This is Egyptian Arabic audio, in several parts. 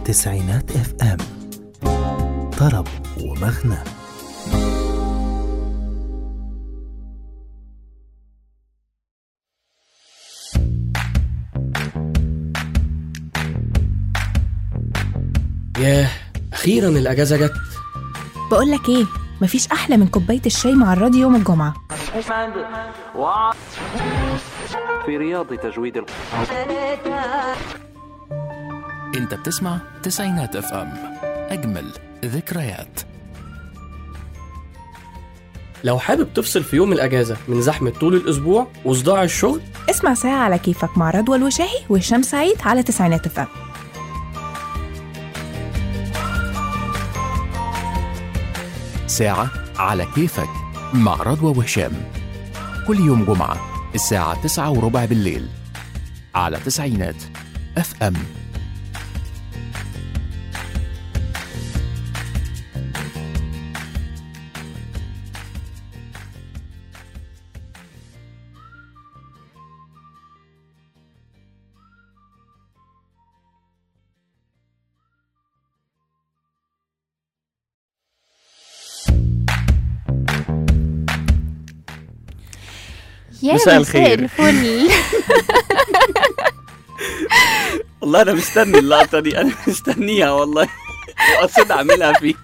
تسعينات اف ام طرب ومغنى ياه أخيرا الأجازة جت بقول لك ايه مفيش احلى من كوبايه الشاي مع الراديو يوم الجمعه في رياض تجويد ال... انت بتسمع تسعينات اف ام اجمل ذكريات لو حابب تفصل في يوم الأجازة من زحمة طول الأسبوع وصداع الشغل اسمع ساعه على كيفك مع رضوى الوشاحي وهشام سعيد على تسعينات فم ساعة على كيفك مع رضوى وهشام كل يوم جمعة الساعة تسعة وربع بالليل على تسعينات اف ام يا مساء الخير. الفل والله أنا مستني اللقطة دي أنا مستنيها والله وقصد أعملها فيك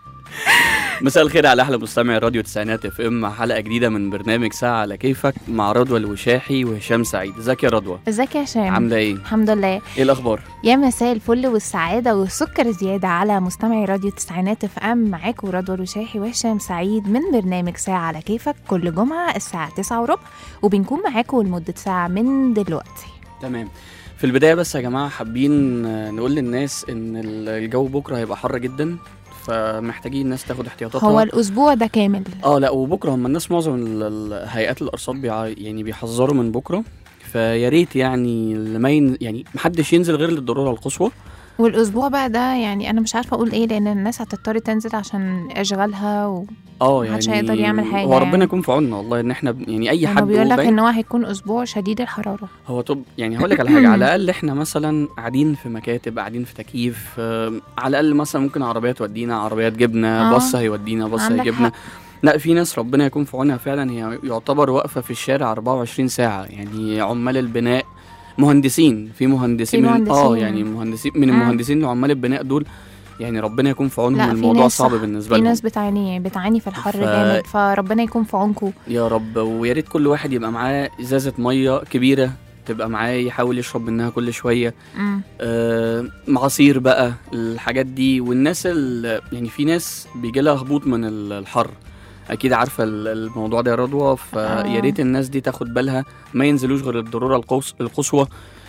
مساء الخير على أحلى مستمعي راديو تسعينات اف ام مع حلقة جديدة من برنامج ساعة على كيفك مع رضوى الوشاحي وهشام سعيد ازيك يا رضوى ازيك يا هشام عاملة ايه؟ الحمد لله ايه الأخبار؟ يا مساء الفل والسعادة والسكر زيادة على مستمعي راديو تسعينات اف ام معاكم رضوى الوشاحي وهشام سعيد من برنامج ساعة على كيفك كل جمعة الساعة تسعة وربع وبنكون معاكم لمدة ساعة من دلوقتي تمام في البداية بس يا جماعة حابين آه، نقول للناس إن ال- الجو بكرة هيبقى حر جدا فمحتاجين الناس تاخد احتياطاتها هو الأسبوع ده كامل اه لا وبكره هم الناس معظم ال- ال- هيئات الارصاد بيع... يعني بيحذروا من بكره فيا ريت يعني اللي ما ين... يعني محدش ينزل غير للضروره القصوى والأسبوع بقى ده يعني أنا مش عارفة أقول إيه لأن الناس هتضطر تنزل عشان أشغالها و... اه محدش يعني هيقدر يعمل حاجة هو ربنا يعني. يكون في عوننا والله ان احنا ب- يعني اي هو حد بيقول لك باين- إن هو هيكون أسبوع شديد الحرارة هو طب يعني هقول لك على حاجه على الاقل احنا مثلا قاعدين في مكاتب قاعدين في تكييف آه، على الاقل مثلا ممكن عربيات تودينا عربيات جبنا آه. باص هيودينا باص عندك هيجيبنا حق. لا في ناس ربنا يكون في عونها فعلا هي يعتبر واقفه في الشارع 24 ساعه يعني عمال البناء مهندسين في مهندسين في من اه مهندسين. يعني مهندسين من آه. المهندسين لعمال البناء دول يعني ربنا يكون في عونهم لا في الموضوع ناس صعب صح. بالنسبه في لهم ناس بتعاني بتعاني في الحر ف- جامد فربنا يكون في عونكم يا رب ويا ريت كل واحد يبقى معاه ازازه ميه كبيره تبقى معاه يحاول يشرب منها كل شويه مم. آه، معاصير بقى الحاجات دي والناس ال- يعني في ناس بيجي لها هبوط من ال- الحر اكيد عارفه ال- الموضوع ده يا رضوى فيا آه. ريت الناس دي تاخد بالها ما ينزلوش غير الضروره القوس القصوى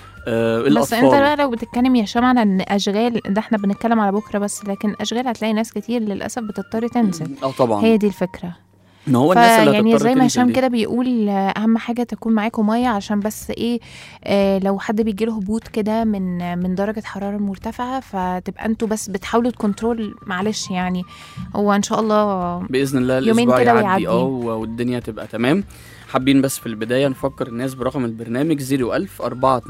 آه بس انت الاطفال بقى لو بتتكلم يا هشام على ان اشغال ده احنا بنتكلم على بكره بس لكن اشغال هتلاقي ناس كتير للاسف بتضطر تنزل اه طبعا هي دي الفكره ما هو الناس اللي يعني هتضطر زي ما تنزل هشام دي. كده بيقول آه، اهم حاجه تكون معاكم ميه عشان بس ايه آه لو حد بيجيله هبوط كده من من درجه حراره مرتفعه فتبقى انتوا بس بتحاولوا تكنترول معلش يعني هو ان شاء الله باذن الله يومين الاسبوع كده يعدي ويعدي. اه والدنيا تبقى تمام حابين بس في البدايه نفكر الناس برقم البرنامج 01000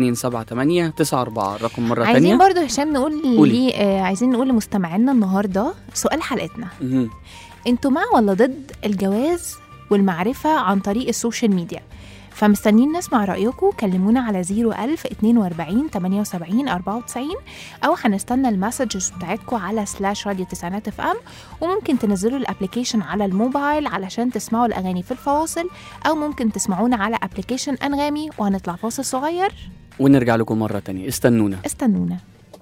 4278 94 الرقم مره عايزين ثانيه برضو هشام نقول قولي. ليه آه عايزين نقول لمستمعينا النهارده سؤال حلقتنا انتوا مع ولا ضد الجواز والمعرفة عن طريق السوشيال ميديا فمستنيين نسمع رأيكم كلمونا على 01000 42 78 94 أو هنستنى المسجز بتاعتكم على سلاش راديو تسعينات اف ام وممكن تنزلوا الابليكيشن على الموبايل علشان تسمعوا الأغاني في الفواصل أو ممكن تسمعونا على ابليكيشن أنغامي وهنطلع فاصل صغير ونرجع لكم مره ثانيه استنونا استنونا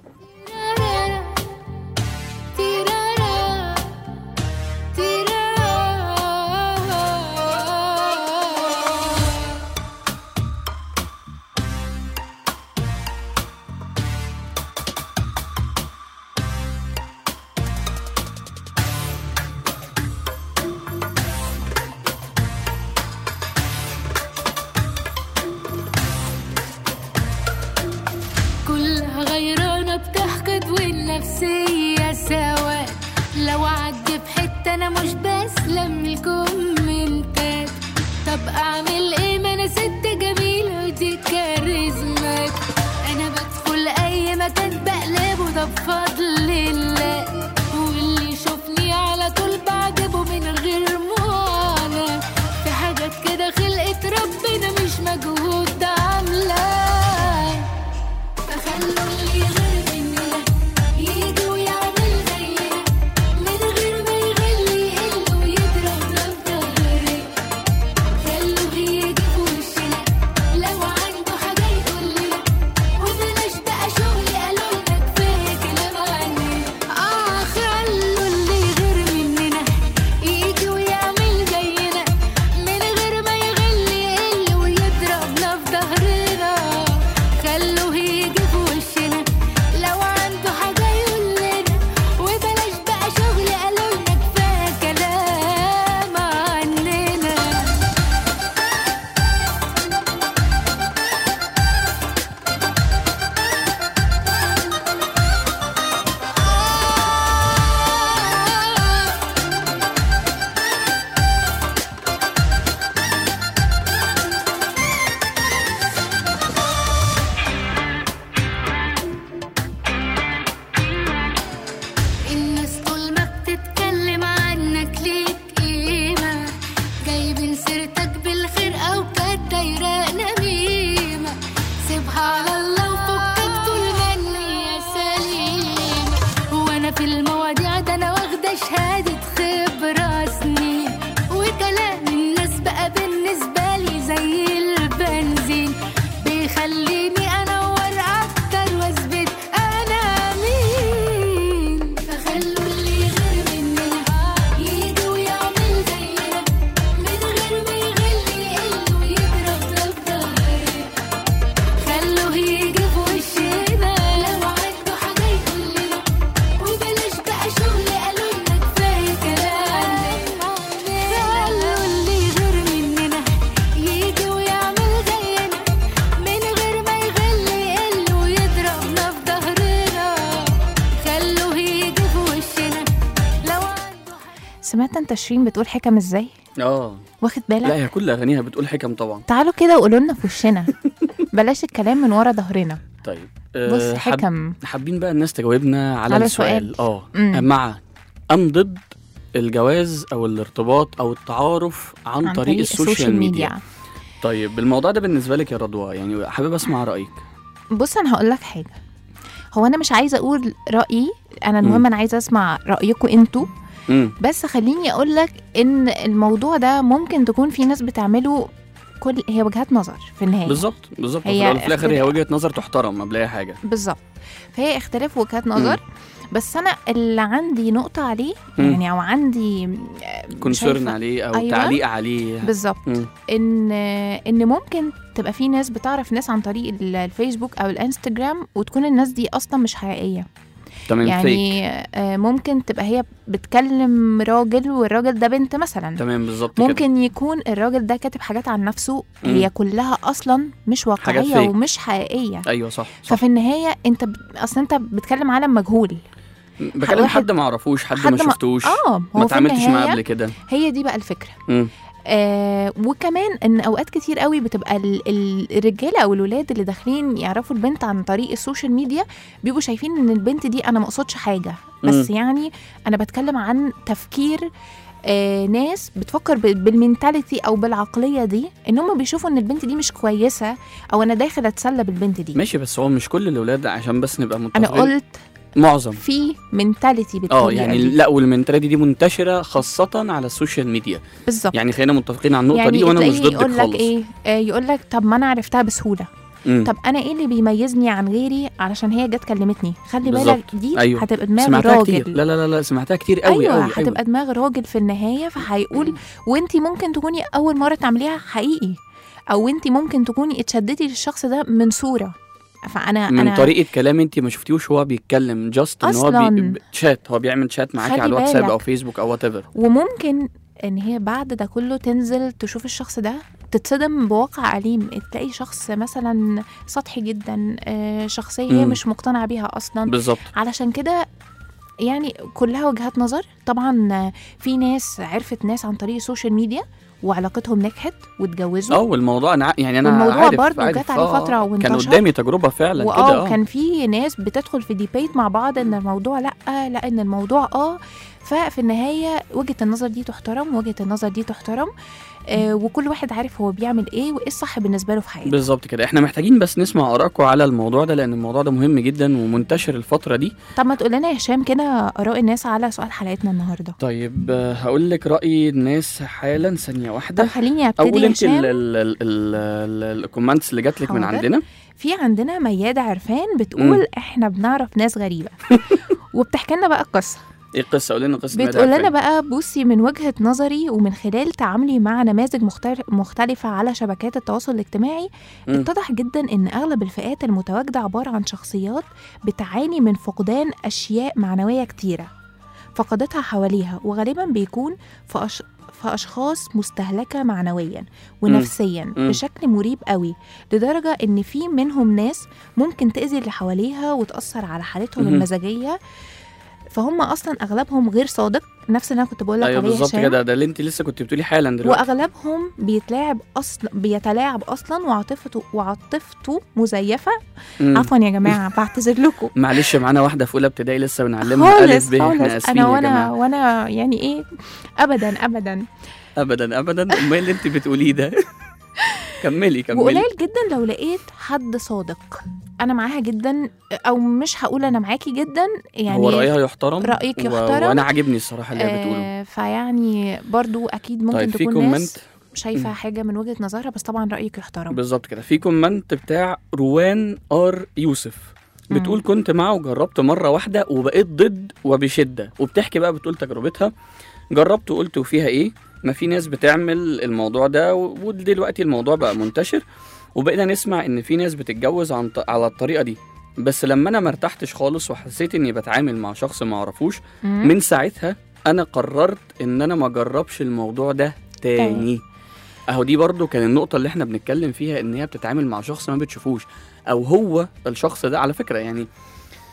كلها غيرانة بتحقد والنفسية سوا لو عدي في حتة أنا مش بسلم الكومنتات طب أعمل إيه ما أنا ست جميلة ودي كاريزمات أنا بدخل أي مكان بقلبه طب فاضل سمعت انت شيرين بتقول حكم ازاي اه واخد لا بالك هي كل اغانيها بتقول حكم طبعا تعالوا كده وقولوا لنا في وشنا بلاش الكلام من ورا ظهرنا طيب بص آه، حب- حكم حابين بقى الناس تجاوبنا على, على السؤال سؤال. اه مم. مع ام ضد الجواز او الارتباط او التعارف عن, عن طريق, السوشيال ميديا. طيب الموضوع ده بالنسبه لك يا رضوى يعني حابب اسمع رايك بص انا هقول لك حاجه هو انا مش عايزه اقول رايي انا مم. المهم انا عايزه اسمع رايكم انتوا امم بس خليني اقول لك ان الموضوع ده ممكن تكون في ناس بتعمله كل هي وجهات نظر في النهايه بالظبط بالظبط في هي الاول وفي الاخر هي اختلاف. وجهه نظر تحترم قبل اي حاجه بالظبط فهي اختلاف وجهات نظر بس انا اللي عندي نقطه عليه مم. يعني او عندي كونسيرن شايفة- عليه او أيوة. تعليق عليه بالظبط مم. ان ان ممكن تبقى في ناس بتعرف ناس عن طريق ال- الفيسبوك او الانستجرام وتكون الناس دي اصلا مش حقيقيه تمام فيك يعني آه، ممكن تبقى هي بتكلم راجل والراجل ده بنت مثلا تمام بالظبط كده ممكن يكون الراجل ده كاتب حاجات عن نفسه مم. هي كلها اصلا مش حاجات واقعيه fake. ومش حقيقيه ايوه صح صح ففي النهايه انت ب... اصل انت بتكلم عالم مجهول بكلم واحد- حد ما اعرفوش حد, حد ما ما- شفتوش اه ما هو في اتعاملتش معاه النهايه قبل كده هي دي بقى الفكره مم. آه وكمان ان اوقات كتير قوي بتبقى ال- ال- الرجاله او الولاد اللي داخلين يعرفوا البنت عن طريق السوشيال ميديا بيبقوا شايفين ان البنت دي انا ما اقصدش حاجه بس مم. يعني انا بتكلم عن تفكير آه ناس بتفكر ب- بالمنتاليتي او بالعقليه دي ان هم بيشوفوا ان البنت دي مش كويسه او انا داخل اتسلى بالبنت دي ماشي بس هو مش كل الاولاد عشان بس نبقى انا متفقين قلت معظم في منتاليتي اه بالطريقه يعني دي. لا والمنتاليتي دي منتشره خاصه على السوشيال ميديا بالظبط يعني خلينا متفقين على النقطه يعني دي وانا مش تلاقيه يقول ضدك لك خالص ايه آه يقول لك طب ما انا عرفتها بسهوله مم. طب انا ايه اللي بيميزني عن غيري علشان هي جت كلمتني خلي بالك بالظبط. دي أيوة. هتبقى دماغ سمعتها راجل كتير لا لا لا لا سمعتها كتير قوي ايوه قوي هتبقى دماغ راجل في النهايه فهيقول وانتي ممكن تكوني اول مره تعمليها حقيقي او انتي ممكن تكوني اتشدتي للشخص ده من صوره فانا من انا طريقه كلام انت ما شفتيهوش وهو بيتكلم جاست ان هو أصلاً. بي... ب- شات هو بيعمل شات معاكي خلي على الواتساب بالك. او فيسبوك او وات ايفر وممكن ان هي بعد ده كله تنزل تشوف الشخص ده تتصدم بواقع أليم تلاقي شخص مثلا سطحي جدا آه، شخصية هي مم. مش مقتنعة بيها أصلا بالظبط علشان كده يعني كلها وجهات نظر طبعا آه، في ناس عرفت ناس عن طريق السوشيال ميديا وعلاقتهم نجحت واتجوزوا اه والموضوع انا ع- يعني انا والموضوع عارف برضه عارف. جت عليه آه، فترة آه. كان وانتشر. قدامي تجربه فعلا كده واه اه كان في ناس بتدخل في ديبيت مع بعض ان الموضوع لا لا ان الموضوع اه ففي النهايه وجهه النظر دي تحترم وجهه النظر دي تحترم آه وكل واحد عارف هو بيعمل ايه وايه الصح بالنسبه له في حياته بالظبط كده احنا محتاجين بس نسمع ارائكم على الموضوع ده لان الموضوع ده مهم جدا ومنتشر الفتره دي طب ما تقول لنا يا هشام كده اراء الناس على سؤال حلقتنا النهارده طيب آه، هقول لك راي الناس حالا ثانيه طب واحده خليني ابتدي اقول يا انت ال- هشام ال- ال- ال- الكومنتس اللي جات لك من حاضر. عندنا في عندنا ميادة عرفان مم. بتقول احنا بنعرف ناس غريبه وبتحكي لنا بقى القصه ايه القصه قول لنا قصه ميادة بتقول لنا عرفان. بقى بصي من وجهة نظري ومن خلال تعاملي مع نماذج مختار- مختلفة على شبكات التواصل الاجتماعي مم. اتضح جدا ان اغلب الفئات المتواجدة عبارة عن شخصيات بتعاني من فقدان اشياء معنوية كتيرة فقدتها حواليها وغالبا بيكون في أش... في أشخاص مستهلكة معنويا ونفسيا مم. بشكل مريب قوي لدرجة إن في منهم ناس ممكن تأذي اللي حواليها وتأثر على حالتهم مهم. المزاجية فهم اصلا اغلبهم غير صادق نفس اللي انا كنت بقول لك ايوه عليه بالظبط هشام. كده ده اللي انت لسه كنت بتقولي حالا دلوقتي واغلبهم بيتلاعب اصلا بيتلاعب اصلا وعاطفته وعاطفته مزيفه مم. عفوا يا جماعه بعتذر لكم معلش معانا واحده في اولى ابتدائي لسه بنعلمها الف خالص ب احنا خالص اسفين انا يا وانا جماعه وانا يعني ايه ابدا ابدا ابدا ابدا امال اللي انت بتقوليه ده كملي كملي وقليل جدا لو لقيت حد صادق انا معاها جدا او مش هقول انا معاكي جدا يعني هو رايها يحترم رأيك و- يحترم. وانا عاجبني الصراحه اللي هي بتقوله آه فيعني برضو اكيد ممكن طيب في تكون كومنت ناس شايفه حاجه من وجهه نظرها بس طبعا رايك يحترم بالظبط كده في كومنت بتاع روان ار يوسف بتقول مم. كنت معه وجربت مره واحده وبقيت ضد وبشده وبتحكي بقى بتقول تجربتها جربت وقلت وفيها ايه ما في ناس بتعمل الموضوع ده و- ودلوقتي الموضوع بقى منتشر وبقينا نسمع ان في ناس بتتجوز عن ط- على الطريقه دي بس لما انا مرتحتش خالص وحسيت اني بتعامل مع شخص ما اعرفوش مم. من ساعتها انا قررت ان انا ما اجربش الموضوع ده تاني اهو دي برضو كان النقطة اللي احنا بنتكلم فيها ان هي بتتعامل مع شخص ما بتشوفوش او هو الشخص ده على فكرة يعني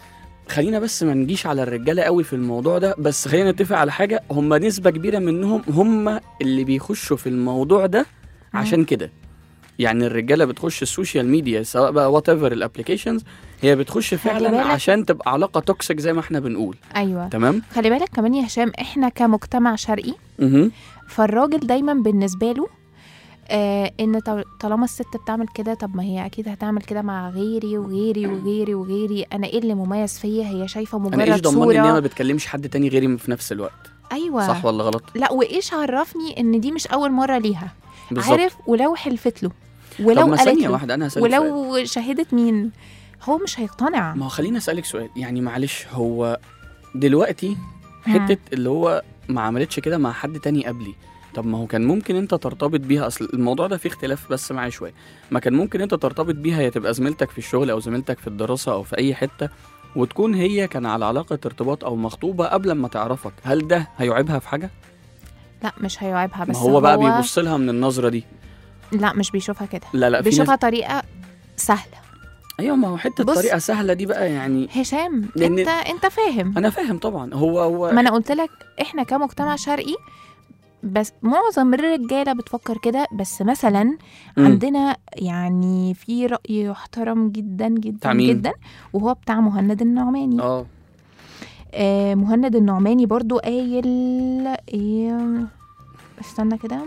خلينا بس ما نجيش على الرجاله قوي في الموضوع ده بس خلينا نتفق على حاجه هم نسبه كبيره منهم هم اللي بيخشوا في الموضوع ده عشان كده يعني الرجاله بتخش السوشيال ميديا سواء بقى وات ايفر الابلكيشنز هي بتخش فعلا بالك. عشان تبقى علاقه توكسيك زي ما احنا بنقول ايوه تمام خلي بالك كمان يا هشام احنا كمجتمع شرقي مهم. فالراجل دايما بالنسبه له آه ان طل- طالما الست بتعمل كده طب ما هي اكيد هتعمل كده مع غيري وغيري وغيري وغيري انا ايه اللي مميز فيا هي شايفه انا ايش مجرد ضمني ان هي ما صوره بتكلمش حد تاني غيري في نفس الوقت ايوه صح ولا غلط لا وايش عرفني ان دي مش اول مره ليها بالظبط عارف ولو حلفت له طب ولو ما قالت ثانيه له واحده انا هسالك سؤال. ولو شهدت مين هو مش هيقتنع ما هو خليني اسالك سؤال يعني معلش هو دلوقتي مم. حته اللي هو ما عملتش كده مع حد تاني قبلي طب ما هو كان ممكن انت ترتبط بيها اصل الموضوع ده فيه اختلاف بس معايا شويه ما كان ممكن انت ترتبط بيها هي تبقى زميلتك في الشغل او زميلتك في الدراسه او في اي حته وتكون هي كان على علاقه ارتباط او مخطوبه قبل ما تعرفك هل ده هيعيبها في حاجه لا مش هيعيبها بس ما هو بقى بيبص لها من النظره دي لا مش بيشوفها كده لا لا في بيشوفها ناس طريقه سهله ايوه ما هو حته بص. طريقه سهله دي بقى يعني هشام لأن- انت انت فاهم انا فاهم طبعا هو هو ما انا قلت لك احنا كمجتمع شرقي بس معظم الرجاله بتفكر كده بس مثلا مم. عندنا يعني في راي يحترم جدا جدا بتاع مين؟ جدا وهو بتاع مهند النعماني اه آه مهند النعماني برضو قايل ايه استنى كده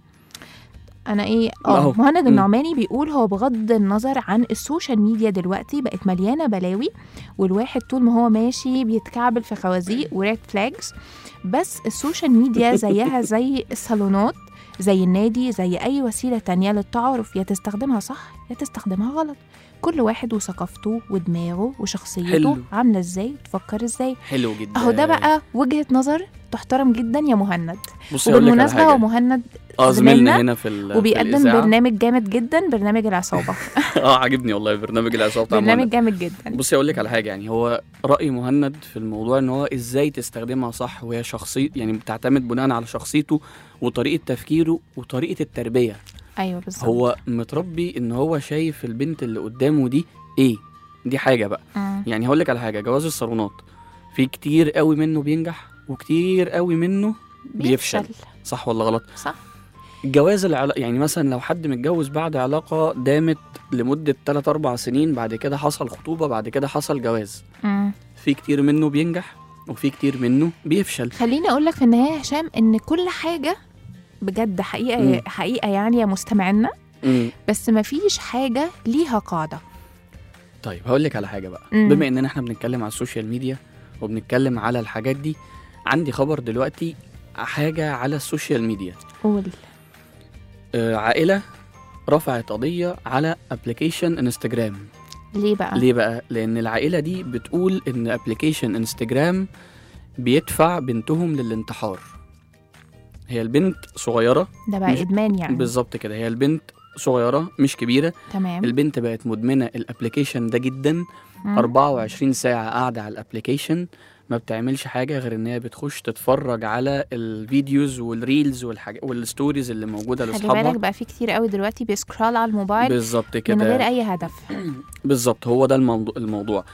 انا ايه أهو. اه مهند مم. النعماني بيقول هو بغض النظر عن السوشيال ميديا دلوقتي بقت مليانه بلاوي والواحد طول ما هو ماشي بيتكعبل في خوازيق وريد فلاجز بس السوشيال ميديا زيها زي الصالونات زي النادي زي اي وسيله تانية للتعارف يا تستخدمها صح يا تستخدمها غلط كل واحد وثقافته ودماغه وشخصيته حلو. عامله ازاي تفكر ازاي حلو جدا اهو ده بقى وجهه نظر تحترم جدا يا مهند بصي أقول لك على وبالمناسبه هو حاجة. مهند اه زميلنا زميلنا هنا في ال- في وبيقدم الإذاعة. برنامج جامد جدا برنامج العصابه اه عاجبني والله برنامج العصابه بتاع برنامج مهند. جامد جدا بصي اقول لك على حاجه يعني هو راي مهند في الموضوع ان هو ازاي تستخدمها صح وهي شخصيه يعني بتعتمد بناء على شخصيته وطريقه تفكيره وطريقه التربيه ايوه بالظبط هو متربي ان هو شايف البنت اللي قدامه دي ايه دي حاجه بقى مم. يعني هقول لك على حاجه جواز الصالونات في كتير قوي منه بينجح وكتير قوي منه بيفشل صح ولا غلط صح الجواز العلاقة يعني مثلا لو حد متجوز بعد علاقة دامت لمدة 3 4 سنين بعد كده حصل خطوبة بعد كده حصل جواز مم. في كتير منه بينجح وفي كتير منه بيفشل خليني اقول لك في النهايه يا هشام ان كل حاجه بجد حقيقه مم. حقيقه يعني يا مستمعينا مم. بس ما فيش حاجه ليها قاعده طيب هقول لك على حاجة بقى مم. بما اننا احنا بنتكلم على السوشيال ميديا وبنتكلم على الحاجات دي عندي خبر دلوقتي حاجة على السوشيال ميديا قول آه، عائلة رفعت قضية على ابلكيشن انستجرام ليه بقى ليه بقى؟ لأن العائلة دي بتقول إن ابلكيشن انستجرام بيدفع بنتهم للانتحار. هي البنت صغيرة ده بقى مش- ادمان يعني بالظبط كده هي البنت صغيرة مش كبيرة، تمام البنت بقت مدمنة الابلكيشن ده جدا مم. 24 ساعة قاعدة على الابلكيشن ما بتعملش حاجة غير إن هي بتخش تتفرج على الفيديوز والريلز والحاجات والستوريز اللي موجودة خلي بالك لأصحابها بقى في كتير قوي دلوقتي بيسكرول على الموبايل بالظبط كده من غير اي هدف بالظبط هو ده الموضوع الموضوع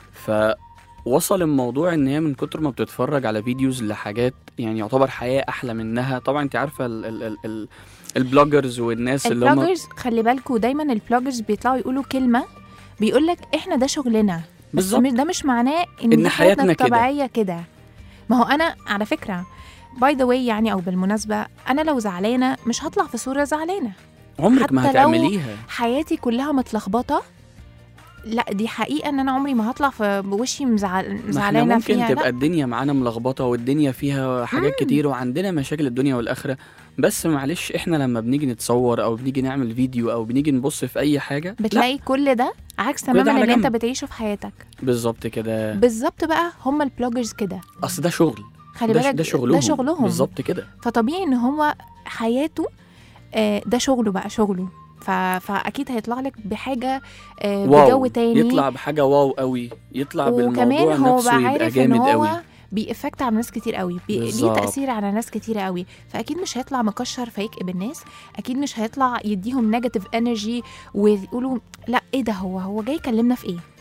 فوصل الموضوع ان هي من كتر ما بتتفرج على فيديوز لحاجات يعني يعتبر حياه احلى منها طبعا انت عارفه ال ال ال ال البلوجرز والناس اللي هم البلوجرز خلي بالكوا دايما البلوجرز بيطلعوا يقولوا كلمه بيقول لك احنا ده شغلنا بس بالظبط مش- ده مش معناه ان, إن دي حياتنا كده. الطبيعيه كده ما هو انا على فكره باي ذا واي يعني او بالمناسبه انا لو زعلانه مش هطلع في صوره زعلانه عمرك ما حتى لو- هتعمليها حياتي كلها متلخبطه لا دي حقيقه ان انا عمري ما هطلع في بوشي مزعل ما احنا زعلانه ممكن فيها تبقى لا الدنيا معانا ملخبطه والدنيا فيها حاجات كتير وعندنا مشاكل الدنيا والاخره بس معلش احنا لما بنيجي نتصور او بنيجي نعمل فيديو او بنيجي نبص في اي حاجه لا بتلاقي كل ده عكس كل ده تماما على اللي انت جنب. بتعيشه في حياتك بالظبط كده بالظبط بقى هم البلوجرز كده اصل ده شغل خلي ده, بالك ده شغلهم ده شغلهم بالظبط كده فطبيعي ان هو حياته آه، ده شغله بقى شغله ف... فاكيد هيطلع لك بحاجه آه، واو بجو تاني يطلع بحاجه واو قوي يطلع بالموضوع وكمان هو نفسه بقى يبقى عارف ان جامد هو قوي بيأفكت على ناس كتير قوي بي... ليه بالظبط. تأثير على ناس كتير قوي فأكيد مش هيطلع مكشر فيكئب الناس أكيد مش هيطلع يديهم نيجاتيف انرجي ويقولوا لا ايه ده هو هو جاي يكلمنا في ايه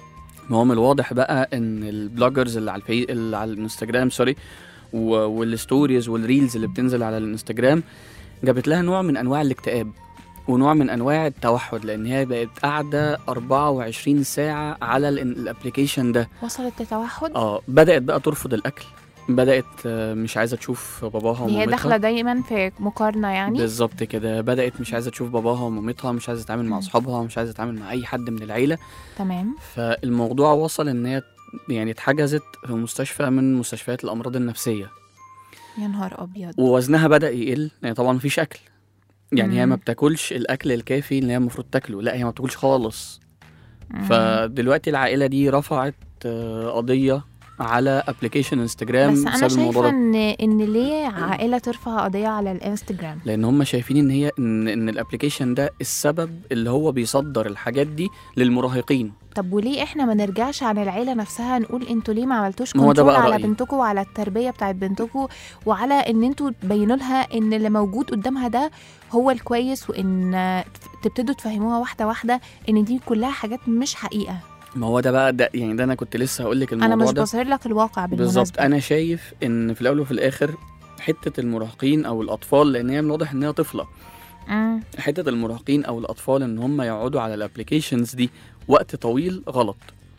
ما هو من الواضح بقى ان البلوجرز اللي على الفي... اللي على الانستجرام سوري و... والستوريز والريلز اللي بتنزل على الانستجرام جابت لها نوع من انواع الاكتئاب ونوع من انواع التوحد لان هي بقت قاعده 24 ساعه على الابلكيشن ده وصلت لتوحد اه بدات بقى ترفض الاكل بدات آه، مش عايزه تشوف باباها هي ومامتها داخله دايما في مقارنه يعني بالظبط كده بدات مش عايزه تشوف باباها ومامتها مش عايزه تتعامل مع مم. اصحابها مش عايزه تتعامل مع اي حد من العيله تمام فالموضوع وصل ان هي يعني اتحجزت في مستشفى من مستشفيات الامراض النفسيه يا نهار ابيض ووزنها بدا يقل يعني طبعا مفيش اكل يعني هي مم. ما بتاكلش الاكل الكافي اللي هي المفروض تاكله لا هي ما بتاكلش خالص مم. فدلوقتي العائله دي رفعت آه، قضيه على ابلكيشن انستجرام بس انا بسبب الموضوع شايفه ده ان ان ليه عائله ترفع قضيه على الانستجرام لان هم شايفين ان هي ان ان الابلكيشن ده السبب اللي هو بيصدر الحاجات دي للمراهقين طب وليه احنا ما نرجعش عن العيله نفسها نقول انتوا ليه ما عملتوش ما هو ده كنترول بقى على رأيي. بنتكم وعلى التربيه بتاعت بنتكم وعلى ان انتوا تبينوا لها ان اللي موجود قدامها ده هو الكويس وان تبتدوا تفهموها واحده واحده ان دي كلها حاجات مش حقيقه ما هو ده بقى ده يعني ده انا كنت لسه هقول لك انا الموضوع مش ده بظهر لك الواقع بالمناسبه بالظبط انا شايف ان في الاول وفي الاخر حته المراهقين او الاطفال لان هي من الواضح ان هي طفله مم. حته المراهقين او الاطفال ان هم يقعدوا على الابلكيشنز دي وقت طويل غلط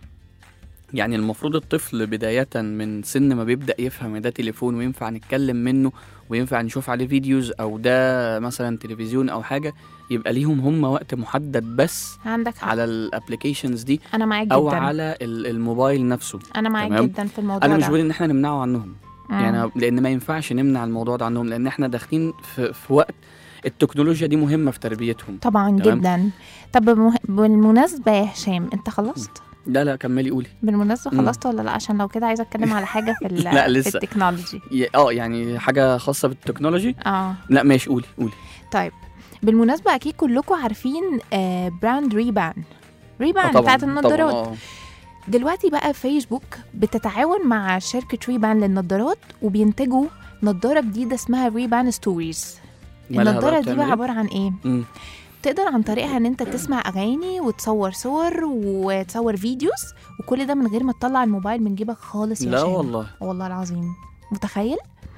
يعني المفروض الطفل بداية من سن ما بيبدأ يفهم إن ده تليفون وينفع نتكلم منه وينفع نشوف عليه فيديوز أو ده مثلا تلفزيون أو حاجة يبقى ليهم هم وقت محدد بس عندك حق على الابلكيشنز دي انا معاك أو جدا على ال- الموبايل نفسه انا معاك تمام؟ جدا في الموضوع أنا مش ده بقول إن إحنا نمنعه عنهم مم. يعني لان ما ينفعش نمنع الموضوع ده عنهم لان احنا داخلين في, في وقت التكنولوجيا دي مهمه في تربيتهم طبعا تمام. جدا طب بمه- بالمناسبه يا هشام انت خلصت لا لا كملي قولي بالمناسبه مم. خلصت ولا لا عشان لو كده عايزه اتكلم على حاجه في ال- لا، في لسه. التكنولوجي ي- اه يعني حاجه خاصه بالتكنولوجي اه لا ماشي قولي قولي طيب بالمناسبه اكيد كلكم عارفين آه براند ريبان ريبان آه طبعا بتاعت طبعا النضارات آه. دلوقتي بقى فيسبوك بتتعاون مع شركه ريبان للنضارات وبينتجوا نضاره جديده اسمها ريبان ستوريز مالها النضاره دي بتعمل بقى إيه؟ عباره عن ايه مم. تقدر عن طريقها ان انت تسمع اغاني وتصور صور وتصور فيديوز وكل ده من غير ما تطلع الموبايل من جيبك خالص يا لا هشام. والله والله العظيم متخيل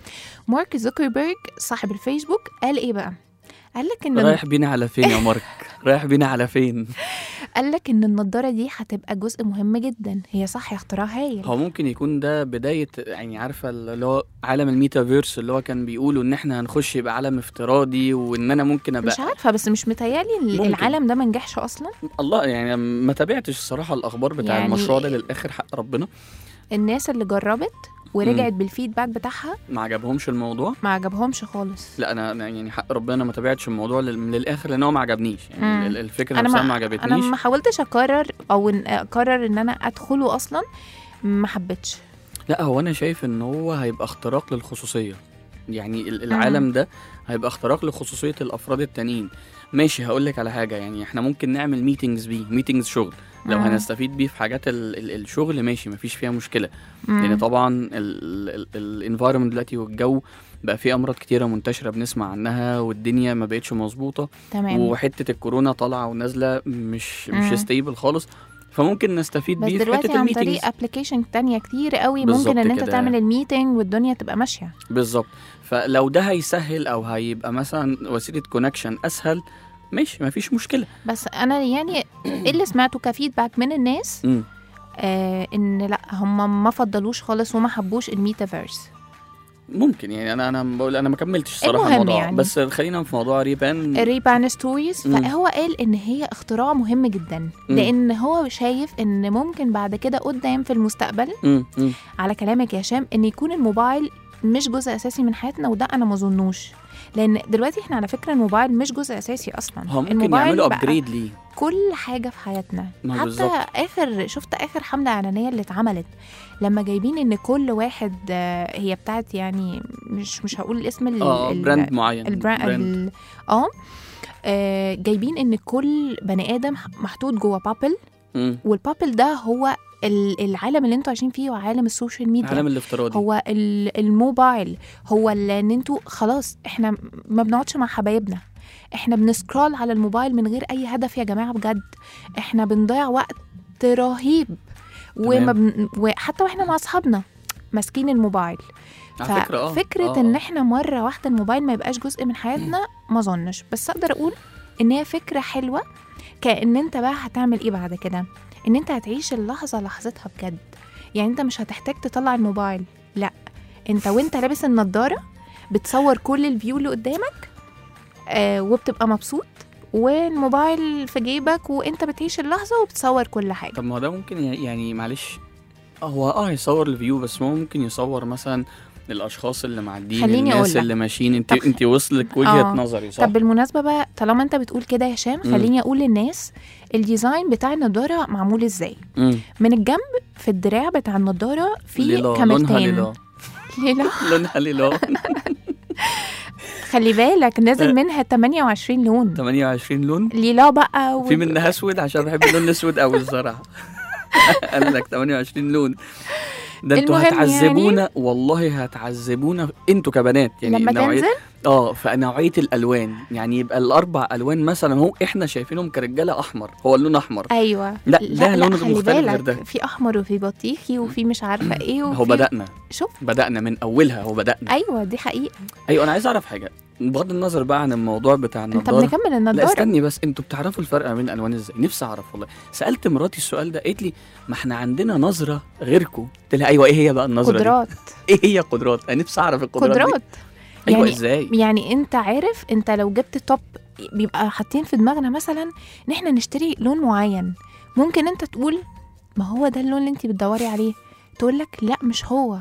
مارك زوكربيرج صاحب الفيسبوك قال ايه بقى قال لك ان رايح بينا على فين يا مارك رايح بينا على فين قال لك ان النضاره دي هتبقى جزء مهم جدا هي صح يا اختراع هايل هو ممكن يكون ده بدايه يعني عارفه اللي هو عالم الميتافيرس اللي هو كان بيقولوا ان احنا هنخش يبقى عالم افتراضي وان انا ممكن ابقى مش عارفه بس مش متهيالي ال- ممكن. العالم ده ما نجحش اصلا الله يعني ما تابعتش الصراحه الاخبار بتاع يعني- المشروع ده للاخر حق ربنا الناس اللي جربت ورجعت بالفيدباك بتاعها ما عجبهمش الموضوع ما عجبهمش خالص لا انا أنا يعني حق ربنا ما تابعتش الموضوع لل- للاخر لان هو ما عجبنيش يعني مم. ال- الفكره انا نفسها ما ما انا عجبتنيش ما حاولتش اقرر او إن اقرر ان انا ادخله اصلا ما حبيتش لا هو انا شايف ان هو هيبقى اختراق للخصوصيه يعني ال- العالم ده هيبقى اختراق لخصوصيه الافراد التانيين ماشي هقول لك على حاجه يعني احنا ممكن نعمل ميتينجز بيه ميتينجز شغل لو مم. هنستفيد بيه في حاجات ال- ال- الشغل ماشي مفيش فيها مشكله مم. لان طبعا الانفايرمنت دلوقتي والجو بقى فيه امراض كتيره منتشره بنسمع عنها والدنيا ما بقتش مظبوطه تمام وحته الكورونا طالعه ونازله مش مم. مش ستيبل خالص فممكن نستفيد بس بيه في دلوقتي حته عن الميتينجز طريق ابلكيشن تانية كتير قوي بالظبط ممكن ان انت كده. تعمل الميتنج والدنيا تبقى ماشيه بالظبط فلو ده هيسهل او هيبقى مثلا وسيله كونكشن اسهل ماشي مفيش مشكله بس انا يعني إيه اللي سمعته كفيدباك من الناس امم آه ان لا هم ما فضلوش خالص وما حبوش الميتافيرس ممكن يعني انا انا بقول انا ما كملتش الصراحه المهم الموضوع يعني. بس خلينا في موضوع ريبان ريبان ستوريز مم. فهو قال ان هي اختراع مهم جدا مم. لان هو شايف ان ممكن بعد كده قدام في المستقبل مم. مم. على كلامك يا هشام ان يكون الموبايل مش جزء اساسي من حياتنا وده انا ما اظنوش لان دلوقتي احنا على فكره الموبايل مش جزء اساسي اصلا هو ممكن الموبايل يعملوا بقى ابجريد ليه كل حاجه في حياتنا ما حتى بالظبط. اخر شفت اخر حمله اعلانيه اللي اتعملت لما جايبين ان كل واحد آه، هي بتاعت يعني مش مش هقول الاسم ال- اه ال- براند معين البراند براند. ال- اه آه، جايبين ان كل بني ادم محطوط جوه بابل مم. والبابل ده هو ال- العالم اللي انتوا عايشين فيه وعالم السوشيال ميديا العالم الافتراضي هو ال- الموبايل هو ال- ان انتوا خلاص احنا ما بنقعدش مع حبايبنا احنا بنسكرول على الموبايل من غير اي هدف يا جماعه بجد احنا بنضيع وقت رهيب وما بن... وحتى واحنا مع اصحابنا ماسكين الموبايل على فكره اه ففكره آه، ان آه. احنا مره واحده الموبايل ما يبقاش جزء من حياتنا ما اظنش بس اقدر اقول ان هي فكره حلوه كان انت بقى هتعمل ايه بعد كده ان انت هتعيش اللحظه لحظتها بجد يعني انت مش هتحتاج تطلع الموبايل لا انت وانت لابس النضاره بتصور كل الفيو اللي قدامك آه وبتبقى مبسوط والموبايل في جيبك وانت بتعيش اللحظه وبتصور كل حاجه طب ما هو ده ممكن ي- يعني معلش هو اه يصور الفيو بس هو ممكن يصور مثلا الاشخاص اللي معديين خليني الناس أقول لك. اللي ماشيين انت طب- انت وصلك وجهه آه. نظري صح طب بالمناسبة بقى طالما انت بتقول كده يا هشام مم. خليني اقول للناس الديزاين بتاع النضارة معمول ازاي مم. من الجنب في الدراع بتاع النضارة في ليلا لونها كاميرتين ليلا ليلا لونها ليلا خلي بالك نازل منها 28 لون 28 لون ليلا بقى و... في منها اسود عشان بحب اللون الاسود قوي الصراحه قال لك 28 لون ده انتوا المهم هتعذبونا والله هتعذبونا انتوا كبنات يعني لما نوعية- تنزل اه فنوعيه الالوان يعني يبقى الاربع الوان مثلا هو احنا شايفينهم كرجاله احمر هو اللون احمر ايوه لا، ده لون خلي مختلف غير بالك ده. في احمر وفي بطيخي وفي مش عارفه ايه وفي هو بدانا شوف بدانا من اولها هو بدانا ايوه دي حقيقه ايوه انا عايز اعرف حاجه بغض النظر بقى عن الموضوع بتاع انت النضاره بنكمل لا النضاره استني بس انتوا بتعرفوا الفرق ما بين الالوان ازاي نفسي اعرف والله سالت مراتي السؤال ده قالت لي ما احنا عندنا نظره غيركم قلت لها ايوه ايه هي بقى النظره قدرات دي ايه هي قدرات انا نفسي اعرف القدرات دي. قدرات ايوه يعني- ازاي يعني انت عارف انت لو جبت توب بيبقى حاطين في دماغنا مثلا ان احنا نشتري لون معين ممكن انت تقول ما هو ده اللون اللي انت بتدوري عليه تقول لك لا مش هو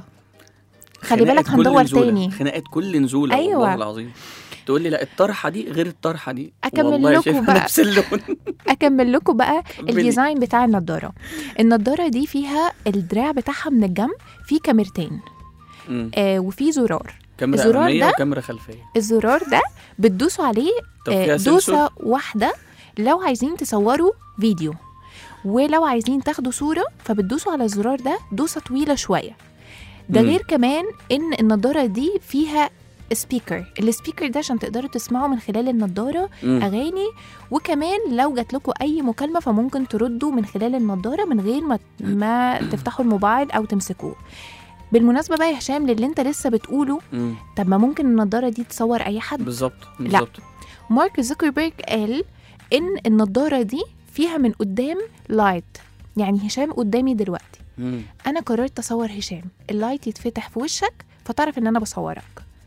خلي خناقة بالك كل هندور نزولة. تاني خناقه كل نزوله أيوة. والله العظيم تقول لي لا الطرحه دي غير الطرحه دي أكمل والله لكم شايفها بقى. نفس اللون اكمل لكم بقى كملي. الديزاين بتاع النضاره النضاره دي فيها الدراع بتاعها من الجنب فيه كاميرتين مم. آه وفي زرار كاميرا الزرار اماميه ده- وكاميرا خلفيه الزرار ده بتدوسوا عليه طب آه، فيها سنسور دوسة واحدة لو عايزين تصوروا فيديو ولو عايزين تاخدوا صورة فبتدوسوا على الزرار ده دوسة طويلة شوية ده مم. غير كمان ان النضارة دي فيها سبيكر السبيكر ده عشان تقدروا تسمعوا من خلال النضارة مم. اغاني وكمان لو جات لكم اي مكالمة فممكن تردوا من خلال النضارة من غير ما ما تفتحوا الموبايل او تمسكوه بالمناسبة بقى يا هشام للي انت لسه بتقوله مم. طب ما ممكن النضارة دي تصور اي حد بالظبط بالظبط مارك زوكربيرج قال ان النضاره دي فيها من قدام لايت يعني هشام قدامي دلوقتي مم. انا قررت اصور هشام اللايت يتفتح في وشك فتعرف ان انا بصورك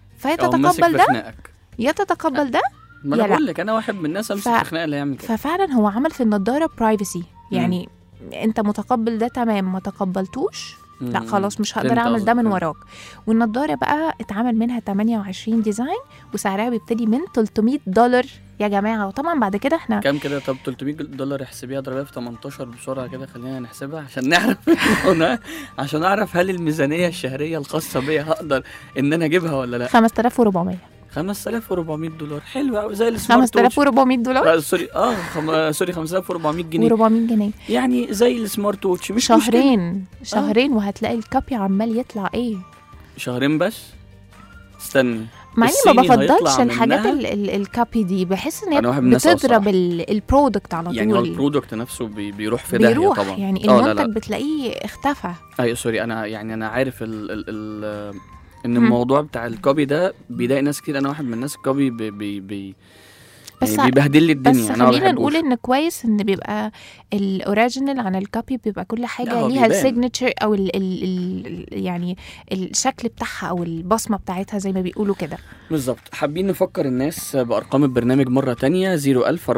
أو ماسك فيتتقبل في ده خناقك يا تتقبل ده ما انا يا لا. بقول لك انا واحد من الناس امسك ف- في خناقه اللي يعمل كده ففعلا هو عمل في النضاره برايفسي يعني انت متقبل ده تمام ما تقبلتوش لا مم. خلاص مش هقدر فهمت اعمل قصدك، ده من فهمت. وراك والنضاره بقى اتعمل منها 28 ديزاين وسعرها بيبتدي من 300 دولار يا جماعه وطبعا بعد كده احنا كام كده طب 300 دولار احسبيها اضربها في 18 بسرعه كده خلينا نحسبها عشان نعرف هنا عشان اعرف هل الميزانيه الشهريه الخاصه بيا هقدر ان انا اجيبها ولا لا 5400 5400 دولار حلو قوي زي السمارت ووتش 5400 دولار آه، سوري اه خم... سوري 5400 جنيه و400 جنيه يعني زي السمارت ووتش مش مشكلة. شهرين شهرين وهتلاقي الكابي عمال يطلع ايه شهرين بس استني مع اني ما الصيني هيطلع بفضلش الحاجات منها- ال- ال- الكابي دي بحس ان أنا هي واحد من الناس بتضرب أصلاً. ال- البرودكت على طول يعني هو البرودكت نفسه بي... بيروح في داهيه بيروح طبعا يعني آه، لا، لا. المنتج بتلاقيه اختفى ايوه سوري انا يعني انا عارف ال ال ال ان مم. الموضوع بتاع الكوبي ده بيضايق ناس كتير انا واحد من الناس الكوبي بي بي بي بس يعني بيبهدل لي الدنيا بس انا ما خلينا بحبوش. نقول ان كويس ان بيبقى الاوريجينال عن الكوبي بيبقى كل لا، حاجه هو ليها بيبان. السيجنتشر او ال ال ال يعني الشكل بتاعها او البصمه بتاعتها زي ما بيقولوا كده بالظبط حابين نفكر الناس بارقام البرنامج مره تانية 01000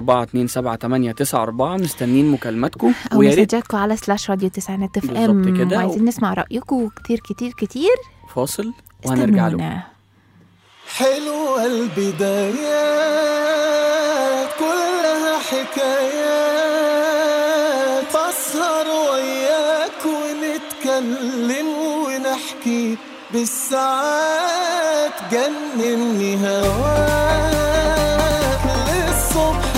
427 مستنيين مكالماتكم او ويا ريت مسجاتكم على سلاش راديو تسعينات اف بالظبط ام كده. وعايزين نسمع رايكم كتير كتير كتير فاصل وهنرجع له استنونا حلوة البدايات كلها حكايات أسهر وياك ونتكلم ونحكي بالساعات جنني هواك للصبح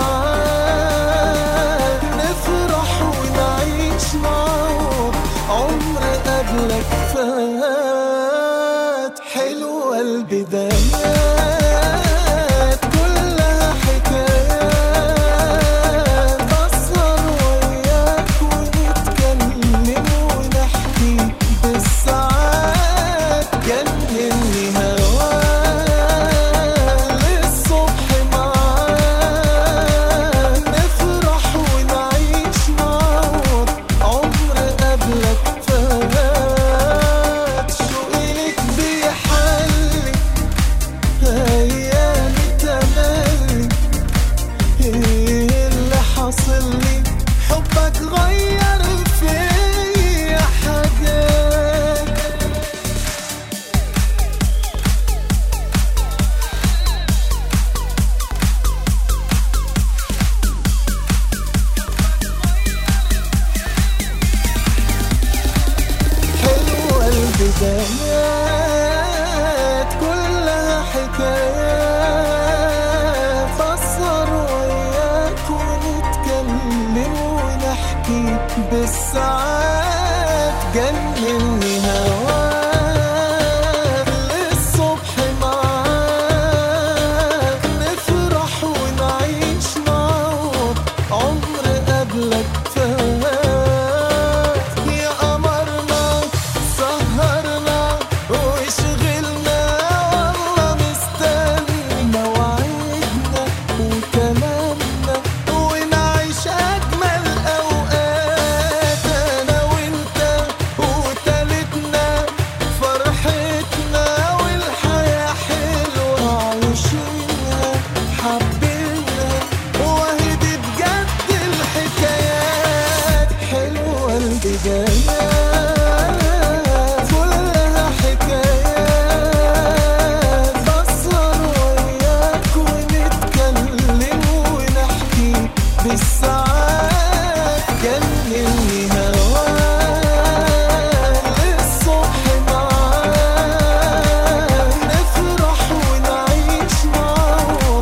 معاك نفرح ونعيش معاك عمر قبلك فات حلوة البدايات كلها حكايات أسهر وياك ونتكلم البدايات كلها حكايات فسر وياك ونتكلم ونحكي بالساعات جنني هواك للصبح معاك نفرح ونعيش معاك عمر قبلك فات يا قمرنا سهرنا وشغلنا والله مستني مواعيدنا وكلامنا ونعيش أجمل أوقات أنا وأنت وتالتنا فرحتنا والحياة حلوة عايشينها حابينها وهي دي بجد الحكايات حلوة البدايات كلها حكايات بسهر وياك ونتكلم ونحكي بالساعات جنني هواك للصبح معاك نفرح ونعيش معاك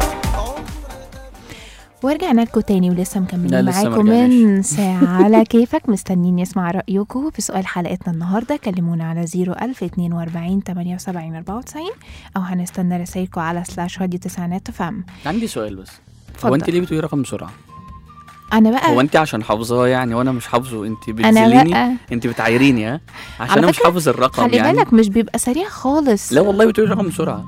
ورجعنا لكم تاني ولسه لا، مكملين لسه ما معاكم من ساعة على كيفك مستنيين نسمع رأيكم في سؤال حلقتنا النهاردة كلمونا على 01042 78 94 أو هنستنى رسايلكم على سلاش راديو تسعينات فم عندي سؤال بس اتفضل. هو انت ليه بتقولي رقم بسرعه أنا بقى هو انت عشان حافظاه يعني وانا مش حافظه انت أنا بتذليني بقى انت بتعايريني ها عشان على انا مش فكرة، حافظ الرقم خلي يعني بالك مش بيبقى سريع خالص لا والله بتقولي رقم بسرعه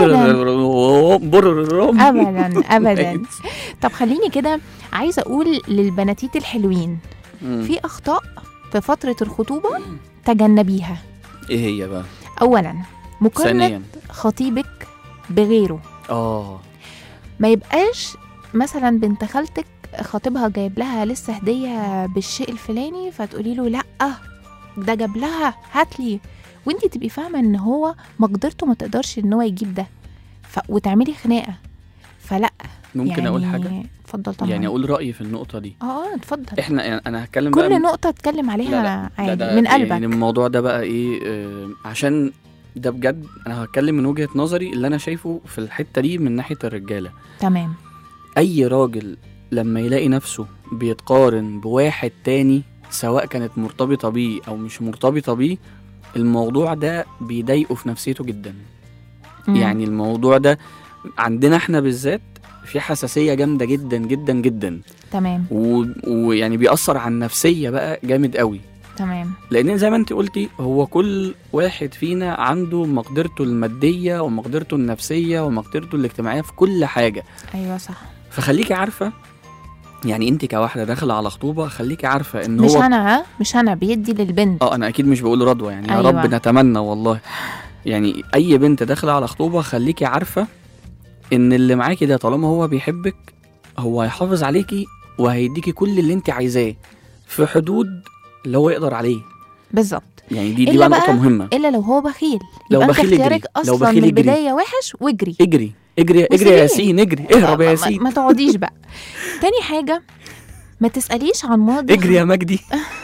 أبداً، أبداً. طب خليني كده عايزة أقول للبناتيت الحلوين مم. في أخطاء في فترة الخطوبة تجنبيها ايه هي بقى أولا مقارنة ثانيا خطيبك بغيره اه ما يبقاش مثلا بنت خالتك خطيبها جايب لها لسه هديه بالشيء الفلاني فتقولي له لا ده جاب لها هاتلي وانتي تبقي فاهمه ان هو مقدرته ما تقدرش ان هو يجيب ده ف... وتعملي خناقه فلا ممكن يعني اقول حاجه اتفضل طبعا يعني اقول رايي في النقطه دي اه اه اتفضل احنا يعني انا هتكلم بقى كل من- نقطه اتكلم عليها لا لا عادي ده من يعني قلبك الموضوع ده بقى ايه آه عشان ده بجد انا هتكلم من وجهه نظري اللي انا شايفه في الحته دي من ناحيه الرجاله تمام اي راجل لما يلاقي نفسه بيتقارن بواحد تاني سواء كانت مرتبطه بيه او مش مرتبطه بيه الموضوع ده بيضايقه في نفسيته جدا مم. يعني الموضوع ده عندنا احنا بالذات في حساسيه جامده جدا جدا جدا تمام و- ويعني بيأثر على النفسيه بقى جامد قوي تمام لان زي ما انت قلتي هو كل واحد فينا عنده مقدرته الماديه ومقدرته النفسيه ومقدرته الاجتماعيه في كل حاجه ايوه صح فخليكي عارفه يعني انت كواحده داخله على خطوبه خليكي عارفه ان مش هو انا ها مش انا بيدي للبنت اه انا اكيد مش بقول رضوى يعني يا أيوة. رب نتمنى والله يعني اي بنت داخله على خطوبه خليكي عارفه ان اللي معاكي ده طالما هو بيحبك هو هيحافظ عليكي وهيديكي كل اللي انت عايزاه في حدود اللي هو يقدر عليه بالظبط يعني دي دي إلا بقى بقى نقطه مهمه الا لو هو بخيل لو يبقى بخيل انت اجري. اختيارك لو اصلا بخيل من اجري. البدايه وحش واجري اجري اجري اجري وسيبيه. يا ياسين اجري اهرب يا ما- ياسين ما تقعديش بقى تاني حاجه ما تساليش عن ماضي اجري يا مجدي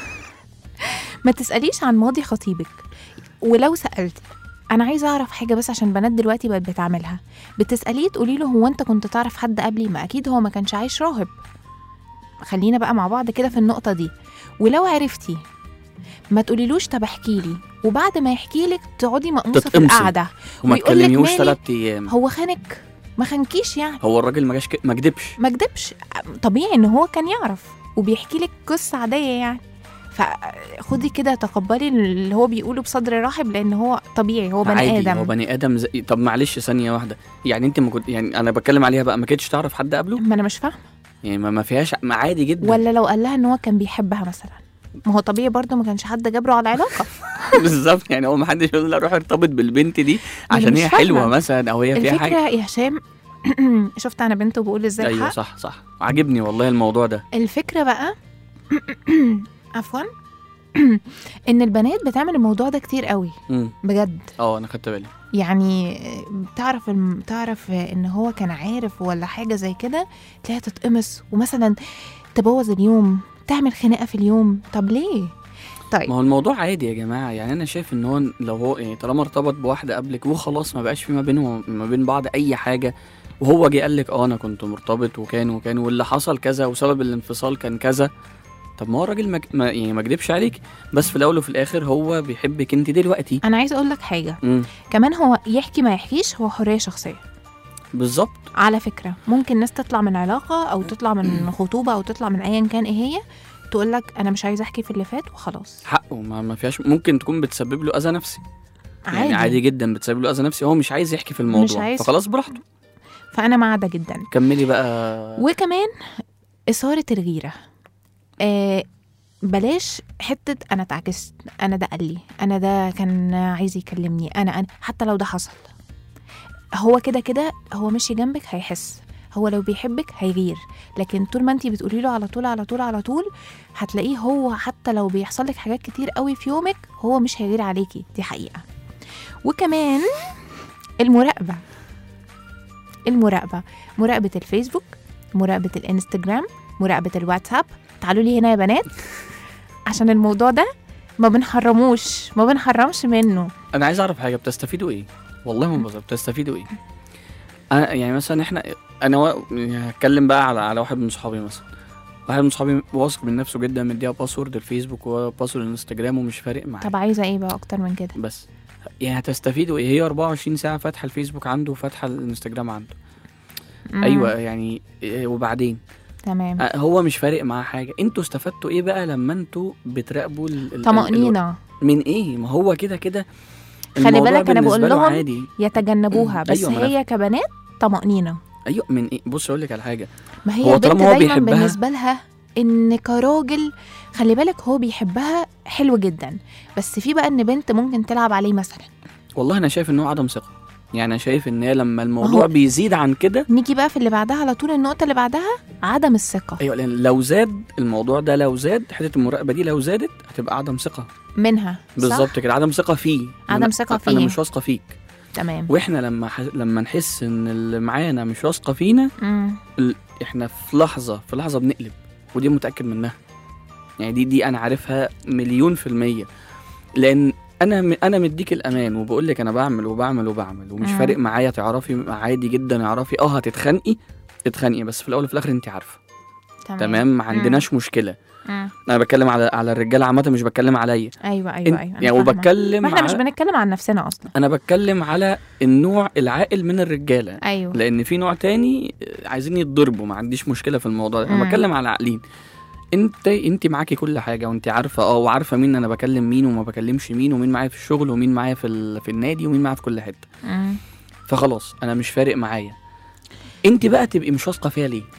ما تساليش عن ماضي خطيبك ولو سالتي انا عايزه اعرف حاجه بس عشان بنات دلوقتي بقت بتعملها بتساليه تقولي له هو انت كنت تعرف حد قبلي ما اكيد هو ما كانش عايش راهب خلينا بقى مع بعض كده في النقطه دي ولو عرفتي ما تقوليلوش طب احكي لي وبعد ما يحكي لك تقعدي مقموصه في تتقمصي. القعده وما ويقول لك تكلميهوش مالي؟ ثلاث ايام هو خانك ما خانكيش يعني هو الراجل ما جاش ك- ما كدبش ما كدبش طبيعي ان هو كان يعرف وبيحكي لك قصه عاديه يعني فخدي كده تقبلي اللي هو بيقوله بصدر رحب لان هو طبيعي هو بني عادي ادم هو بني ادم زي... طب معلش ثانيه واحده يعني انت ما كنت يعني انا بتكلم عليها بقى ما كنتش تعرف حد قبله ما انا مش فاهمه يعني ما, ما فيهاش ما عادي جدا ولا لو قال لها ان هو كان بيحبها مثلا ما هو طبيعي برضه ما كانش حد جبره على العلاقه بالظبط يعني هو ما حدش يقول لا روح ارتبط بالبنت دي ما أنا عشان مش هي فاهمة. حلوه مثلا او هي فيها الفكره حاجه يا هشام شفت انا بنته بقول ازاي ايوه الحق صح صح عاجبني والله الموضوع ده الفكره بقى عفوا ان البنات بتعمل الموضوع ده كتير قوي امم بجد اه انا خدت بالي يعني تعرف الم... تعرف ان هو كان عارف ولا حاجه زي كده تلاقيها تتقمص ومثلا تبوظ اليوم تعمل خناقه في اليوم طب ليه طيب ما هو الموضوع عادي يا جماعه يعني انا شايف ان هو لو هو يعني طالما ارتبط بواحده قبلك وخلاص ما بقاش في ما بينهم ما بين بعض اي حاجه وهو جه قال لك اه انا كنت مرتبط وكان وكان واللي حصل كذا وسبب الانفصال كان كذا طب ما هو الراجل مج... ما يعني ما كدبش عليك بس في الاول وفي الاخر هو بيحبك انت دلوقتي انا عايزه اقول لك حاجه امم كمان هو يحكي ما يحكيش هو حريه شخصيه بالظبط على فكره ممكن ناس تطلع من علاقه او تطلع من خطوبه او تطلع من ايا كان ايه هي تقول لك انا مش عايزه احكي في اللي فات وخلاص حقه ما, ما فيهاش ممكن تكون بتسبب له اذى نفسي عادي, يعني عادي جدا بتسبب له اذى نفسي هو مش عايز يحكي في الموضوع عايز. فخلاص براحته فانا مع ده جدا كملي بقى وكمان إثارة الغيرة آه بلاش حتة أنا اتعكست أنا ده قال لي أنا ده كان عايز يكلمني أنا أنا حتى لو ده حصل هو كده كده هو ماشي جنبك هيحس هو لو بيحبك هيغير لكن طول ما انتي بتقولي له على طول على طول على طول هتلاقيه هو حتى لو بيحصل لك حاجات كتير قوي في يومك هو مش هيغير عليكي دي حقيقة وكمان المراقبة المراقبة مراقبة الفيسبوك مراقبة الانستجرام مراقبة الواتساب تعالوا لي هنا يا بنات عشان الموضوع ده ما بنحرموش ما بنحرمش منه انا عايز اعرف حاجه بتستفيدوا ايه والله ما بهزر بتستفيدوا ايه انا يعني مثلا احنا انا و... يعني هتكلم بقى على على واحد من صحابي مثلا واحد من صحابي واثق من نفسه جدا مديها باسورد الفيسبوك وباسورد الانستجرام ومش فارق معاه طب عايزة ايه بقى اكتر من كده بس يعني هتستفيدوا ايه هي 24 ساعه فاتحه الفيسبوك عنده وفاتحه الانستجرام عنده مم، ايوه يعني إيه وبعدين تمام آه، هو مش فارق معاه حاجه انتوا استفدتوا ايه بقى لما انتوا بتراقبوا ال- ال- ال- طمأنينة من ايه ما هو كده كده خلي الموضوع بالك أنا بالنسبة بقول له لهم عادي يتجنبوها بس أيوة، ما أنا هي كبنات طمأنينة ايوه من ايه بص اقول لك على حاجه ما هي هو البنت طالما هو دايما بيحبها- بالنسبة لها ان كراجل خلي بالك هو بيحبها حلو جدا بس في بقى ان بنت ممكن تلعب عليه مثلا والله انا شايف ان هو عدم ثقه يعني انا شايف ان هي لما الموضوع هو- بيزيد عن كده نيجي بقى في اللي بعدها على طول النقطة اللي بعدها عدم الثقة ايوه لان لو زاد الموضوع ده لو زاد حته المراقبه دي لو زادت هتبقى عدم ثقه منها صح؟ بالظبط كده عدم ثقه فيه عدم أنا- ثقة انا فيه. مش واثقه فيك تمام واحنا لما ح... لما نحس ان اللي معانا مش واثقه فينا مم. احنا في لحظه في لحظه بنقلب ودي متاكد منها يعني دي دي انا عارفها مليون في الميه لان انا م... انا مديك الامان وبقول لك انا بعمل وبعمل وبعمل ومش مم. فارق معايا تعرفي عادي جدا اعرفي اه هتتخانقي اتخانقي بس في الاول وفي الاخر انت عارفه تمام ما عندناش مشكله مم. انا بتكلم على على الرجاله عامه مش بتكلم عليا ايوه إن- ايوه ايوه أنا يعني فاهمة. وبتكلم ما احنا مش على... بنتكلم عن نفسنا اصلا انا بتكلم على النوع العاقل من الرجاله ايوه لان في نوع تاني عايزين يتضربوا ما عنديش مشكله في الموضوع ده انا مم. بتكلم على عاقلين انت انت معاكي كل حاجه وانت عارفه اه وعارفه مين انا بكلم مين وما بكلمش مين ومين معايا في الشغل ومين معايا في ال... في النادي ومين معايا في كل حته مم. فخلاص انا مش فارق معايا انت بقى تبقي مش واثقه فيها ليه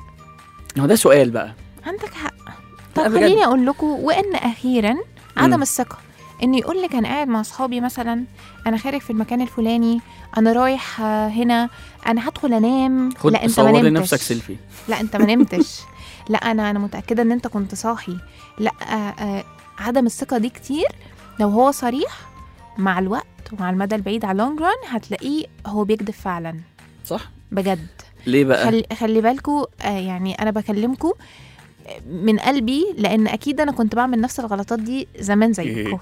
هو ده سؤال بقى عندك حق لا طب بجد. خليني اقول لكم وان اخيرا عدم مم. الثقه انه يقول لك انا قاعد مع اصحابي مثلا انا خارج في المكان الفلاني انا رايح آه، هنا انا هدخل انام خد لا انت صور ما نمتش لنفسك سيلفي لا انت ما نمتش لا انا انا متاكده ان انت كنت صاحي لا آه آه عدم الثقه دي كتير لو هو صريح مع الوقت ومع المدى البعيد على اللونج ران هتلاقيه هو بيكذب فعلا صح بجد ليه بقى خلي, خلي بالكوا آه يعني انا بكلمكوا من قلبي لان اكيد انا كنت بعمل نفس الغلطات دي زمان زيكم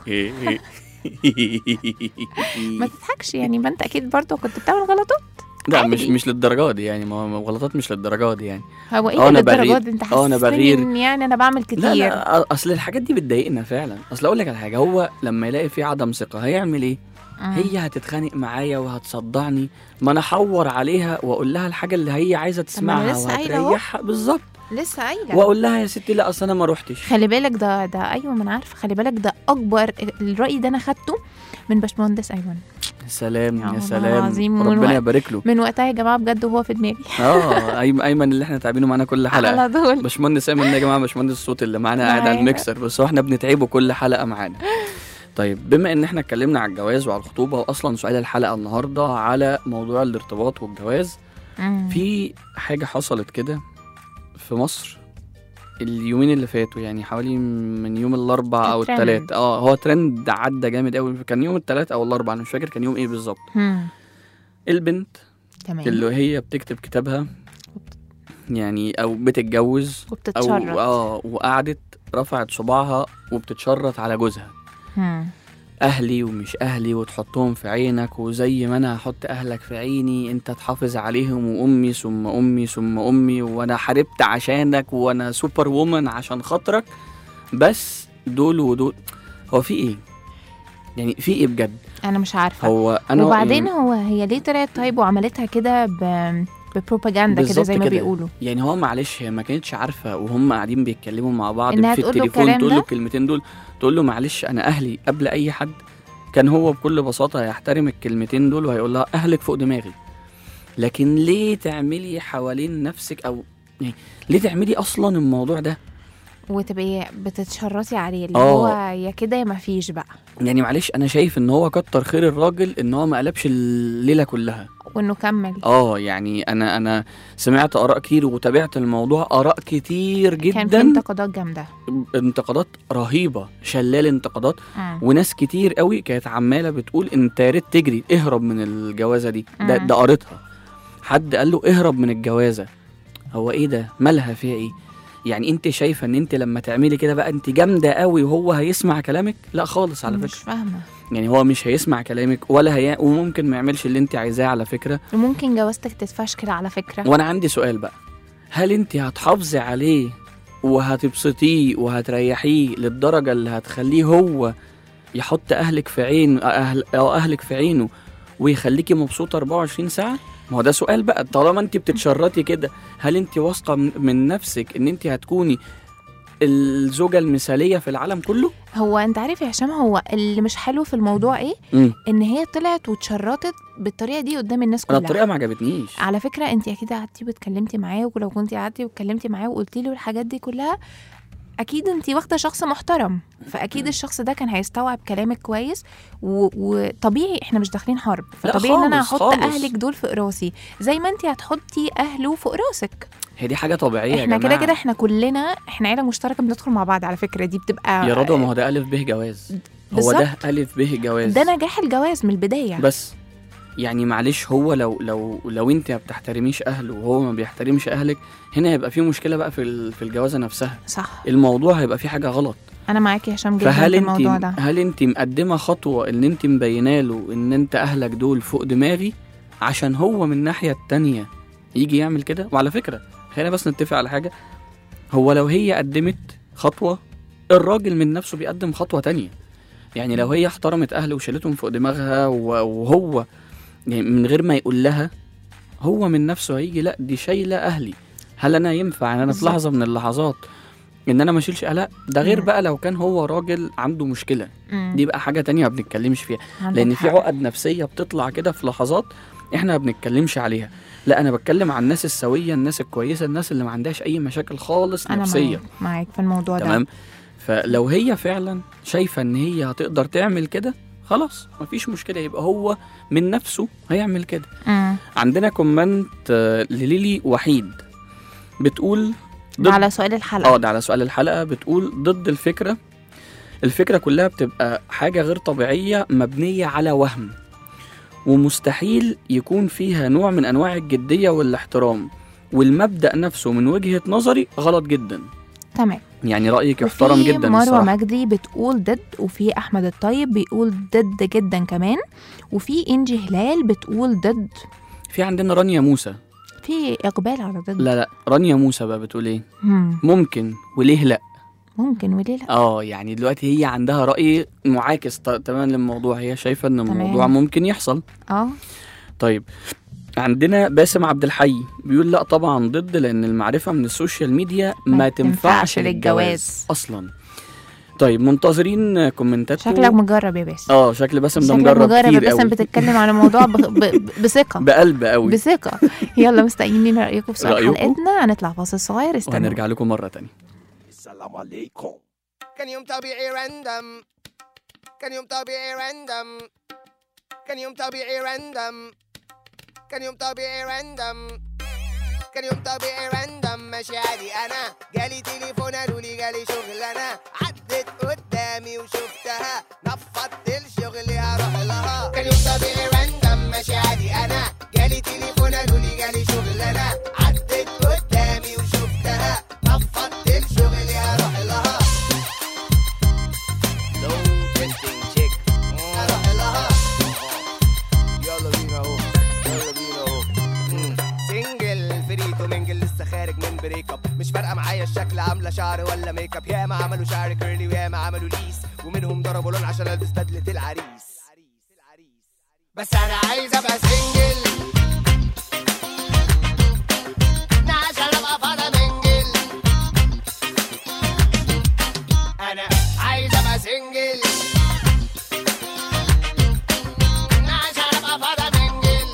ما تضحكش يعني ما انت اكيد برضه كنت بتعمل غلطات لا مش عادي. مش للدرجه دي يعني ما هو غلطات مش للدرجه دي يعني هو اه ايه أنا للدرجات بغير. دي انت اه أنا حاسسني بغير. ان يعني انا بعمل كتير لا لا اصل الحاجات دي بتضايقنا فعلا اصل اقول لك على حاجه هو لما يلاقي في عدم ثقه هيعمل ايه مم. هي هتتخانق معايا وهتصدعني ما انا احور عليها واقول لها الحاجه اللي هي عايزه ما أنا تسمعها لسه قايلة أهو. وهتريحها بالظبط لسه قايله واقول لها يا ستي لا اصل انا ما روحتش خلي بالك ده ده ايوه ما انا عارفه خلي بالك ده اكبر الراي ده انا خدته من باشمهندس ايمن يا سلام يا يا الله سلام العظيم، من ربنا وقت- يبارك له من وقتها يا جماعه بجد وهو في دماغي اه أيمن ايمن اللي احنا تعبينه معانا كل حلقه على طول باشمهندس ايمن ده يا جماعه باشمهندس الصوت اللي معانا قاعد على معانا. الميكسر بس هو احنا بنتعبه كل حلقه معانا طيب بما ان احنا اتكلمنا على الجواز وعلى الخطوبه واصلا سؤال الحلقه النهارده على موضوع الارتباط والجواز مم. في حاجه حصلت كده في مصر اليومين اللي فاتوا يعني حوالي من يوم الاربع او ترند. الثلاث اه هو ترند عدى جامد قوي كان يوم الثلاث او الاربع انا مش فاكر كان يوم ايه بالظبط مم. البنت تمام اللي هي بتكتب كتابها يعني او بتتجوز او وبتتشرط اه وقعدت رفعت صباعها وبتتشرط على جوزها مم. اهلي ومش اهلي وتحطهم في عينك وزي ما انا هحط اهلك في عيني انت تحافظ عليهم وامي ثم امي ثم امي وانا حاربت عشانك وانا سوبر وومن عشان خاطرك بس دول ودول هو في ايه يعني في ايه بجد انا مش عارفه هو انا وبعدين يعني, هو هي ليه طلعت طيب وعملتها كده ب ببروباجندا كده بالظبط زي ما كده. بيقولوا يعني هو معلش هي ما كانتش عارفه وهم قاعدين بيتكلموا مع بعض إنها في تقول له التليفون الكلام تقول له ده؟ الكلمتين دول تقول له معلش انا اهلي قبل اي حد كان هو بكل بساطه هيحترم الكلمتين دول وهيقول لها اهلك فوق دماغي لكن ليه تعملي حوالين نفسك او يعني ليه تعملي اصلا الموضوع ده وتبقي بتتشرطي عليه اللي آه. هو يا كده يا ما فيش بقى يعني معلش انا شايف ان هو كتر خير الراجل ان هو ما قلبش الليله كلها وانه كمل اه يعني انا انا سمعت اراء كتير وتابعت الموضوع اراء كتير كان في جدا انتقادات جامده انتقادات رهيبه شلال انتقادات مم. وناس كتير قوي كانت عماله بتقول انت يا ريت تجري اهرب من الجوازه دي ده مم. ده قريتها حد قال له اهرب من الجوازه هو ايه ده مالها فيها ايه يعني انت شايفه ان انت لما تعملي كده بقى انت جامده قوي وهو هيسمع كلامك لا خالص على مش فكره فاهمه يعني هو مش هيسمع كلامك ولا هي وممكن ما يعملش اللي انت عايزاه على فكره وممكن جوازتك تتفشكل على فكره وانا عندي سؤال بقى هل انت هتحافظي عليه وهتبسطيه وهتريحيه للدرجه اللي هتخليه هو يحط اهلك في عين أهل او اهلك في عينه ويخليكي مبسوطه 24 ساعه ما هو ده سؤال بقى طالما انت بتتشرطي كده هل انت واثقه من- من نفسك ان انت هتكوني الزوجه المثاليه في العالم كله هو انت عارف يا هشام هو اللي مش حلو في الموضوع ايه امم ان هي طلعت واتشرطت بالطريقه دي قدام الناس انا كلها الطريقه ما عجبتنيش على فكره انت اكيد قعدتي واتكلمتي معاه ولو كنتي قعدتي واتكلمتي معاه وقلتي له الحاجات دي كلها اكيد انت واخده شخص محترم فاكيد الشخص ده كان هيستوعب كلامك كويس و... وطبيعي احنا مش داخلين حرب لا فطبيعي ان انا خالص، هحط خالص. اهلك دول فوق راسي زي ما انت هتحطي اهله فوق راسك هي دي حاجه طبيعيه يا احنا كده جماعة. كده احنا كلنا احنا عيله مشتركه بندخل مع بعض على فكره دي بتبقى يا رضوى ما هو ده الف به جواز هو بالظبط. ده الف به جواز ده نجاح الجواز من البدايه بس يعني معلش هو لو لو لو انت ما بتحترميش اهله وهو ما بيحترمش اهلك هنا هيبقى في مشكله بقى في ال- في الجوازه نفسها صح الموضوع هيبقى فيه حاجه غلط انا معاكي يا هشام جدا فهل في انت الموضوع ده هل انت مقدمه خطوه ان انت مبينه له ان انت اهلك دول فوق دماغي عشان هو من الناحيه التانية يجي يعمل كده وعلى فكره خلينا بس نتفق على حاجه هو لو هي قدمت خطوه الراجل من نفسه بيقدم خطوه تانية يعني لو هي احترمت اهله وشالتهم فوق دماغها و- وهو يعني من غير ما يقول لها هو من نفسه هيجي لا دي شايله اهلي هل انا ينفع ان انا في بالظبط. لحظه من اللحظات ان انا ما اشيلش لا ده غير مم. بقى لو كان هو راجل عنده مشكله مم. دي بقى حاجه تانية ما بنتكلمش فيها عندك لان في حق. عقد نفسيه بتطلع كده في لحظات احنا ما بنتكلمش عليها لا انا بتكلم عن الناس السويه الناس الكويسه الناس اللي ما عندهاش اي مشاكل خالص انا نفسيه معاك معاك في الموضوع ده تمام فلو هي فعلا شايفه ان هي هتقدر تعمل كده خلاص مفيش مشكله يبقى هو من نفسه هيعمل كده مم. عندنا كومنت آه، لليلي وحيد بتقول ده على سؤال الحلقه اه ده على سؤال الحلقه بتقول ضد الفكره الفكره كلها بتبقى حاجه غير طبيعيه مبنيه على وهم ومستحيل يكون فيها نوع من انواع الجديه والاحترام والمبدا نفسه من وجهه نظري غلط جدا تمام يعني رايك يحترم وفي جدا مروه الصراحه مجدي بتقول ضد وفي احمد الطيب بيقول ضد جدا كمان وفي انجي هلال بتقول ضد في عندنا رانيا موسى في اقبال على ضد لا لا رانيا موسى بقى بتقول ايه مم. ممكن وليه لا ممكن وليه لا اه يعني دلوقتي هي عندها راي معاكس ت- تماما للموضوع هي شايفه ان تمام. الموضوع ممكن يحصل اه طيب عندنا باسم عبد الحي بيقول لا طبعا ضد لان المعرفه من السوشيال ميديا ما, ما تنفعش تنفعش للجواز للجواز. اصلا طيب منتظرين كومنتاتكم شكلك مجرب يا باسم اه شكل باسم ده شكلك مجرب مجرب يا كتير باسم قوي بتتكلم على موضوع ب... ب... ب... بثقه بقلب قوي بثقه يلا مستنيين رايكم في سؤال رأيكم؟ حلقتنا هنطلع فاصل صغير استنوا وهنرجع لكم مره تانية السلام عليكم كان يوم طبيعي راندم كان يوم طبيعي راندم كان يوم طبيعي راندم كان يوم طبيعي راندم كان يوم طبيعي راندم ماشي عادي انا جالي تليفون قالوا لي جالي شغلانه عدت قدامي وشفتها نفضت الشغل هروح لها كان يوم طبيعي راندم ماشي عادي انا جالي تليفون قالوا لي جالي شغلانه عدت قدامي وشفتها نفضت الشغل هروح لها هي الشكل عامله شعر ولا ميك اب ياما عملوا شعر كيرلي وياما عملوا ليس ومنهم ضربوا لون عشان البس بدله العريس بس انا عايز ابقى سنجل عشان ابقى فاضي منجل انا عايز ابقى سنجل عشان ابقى فاضي منجل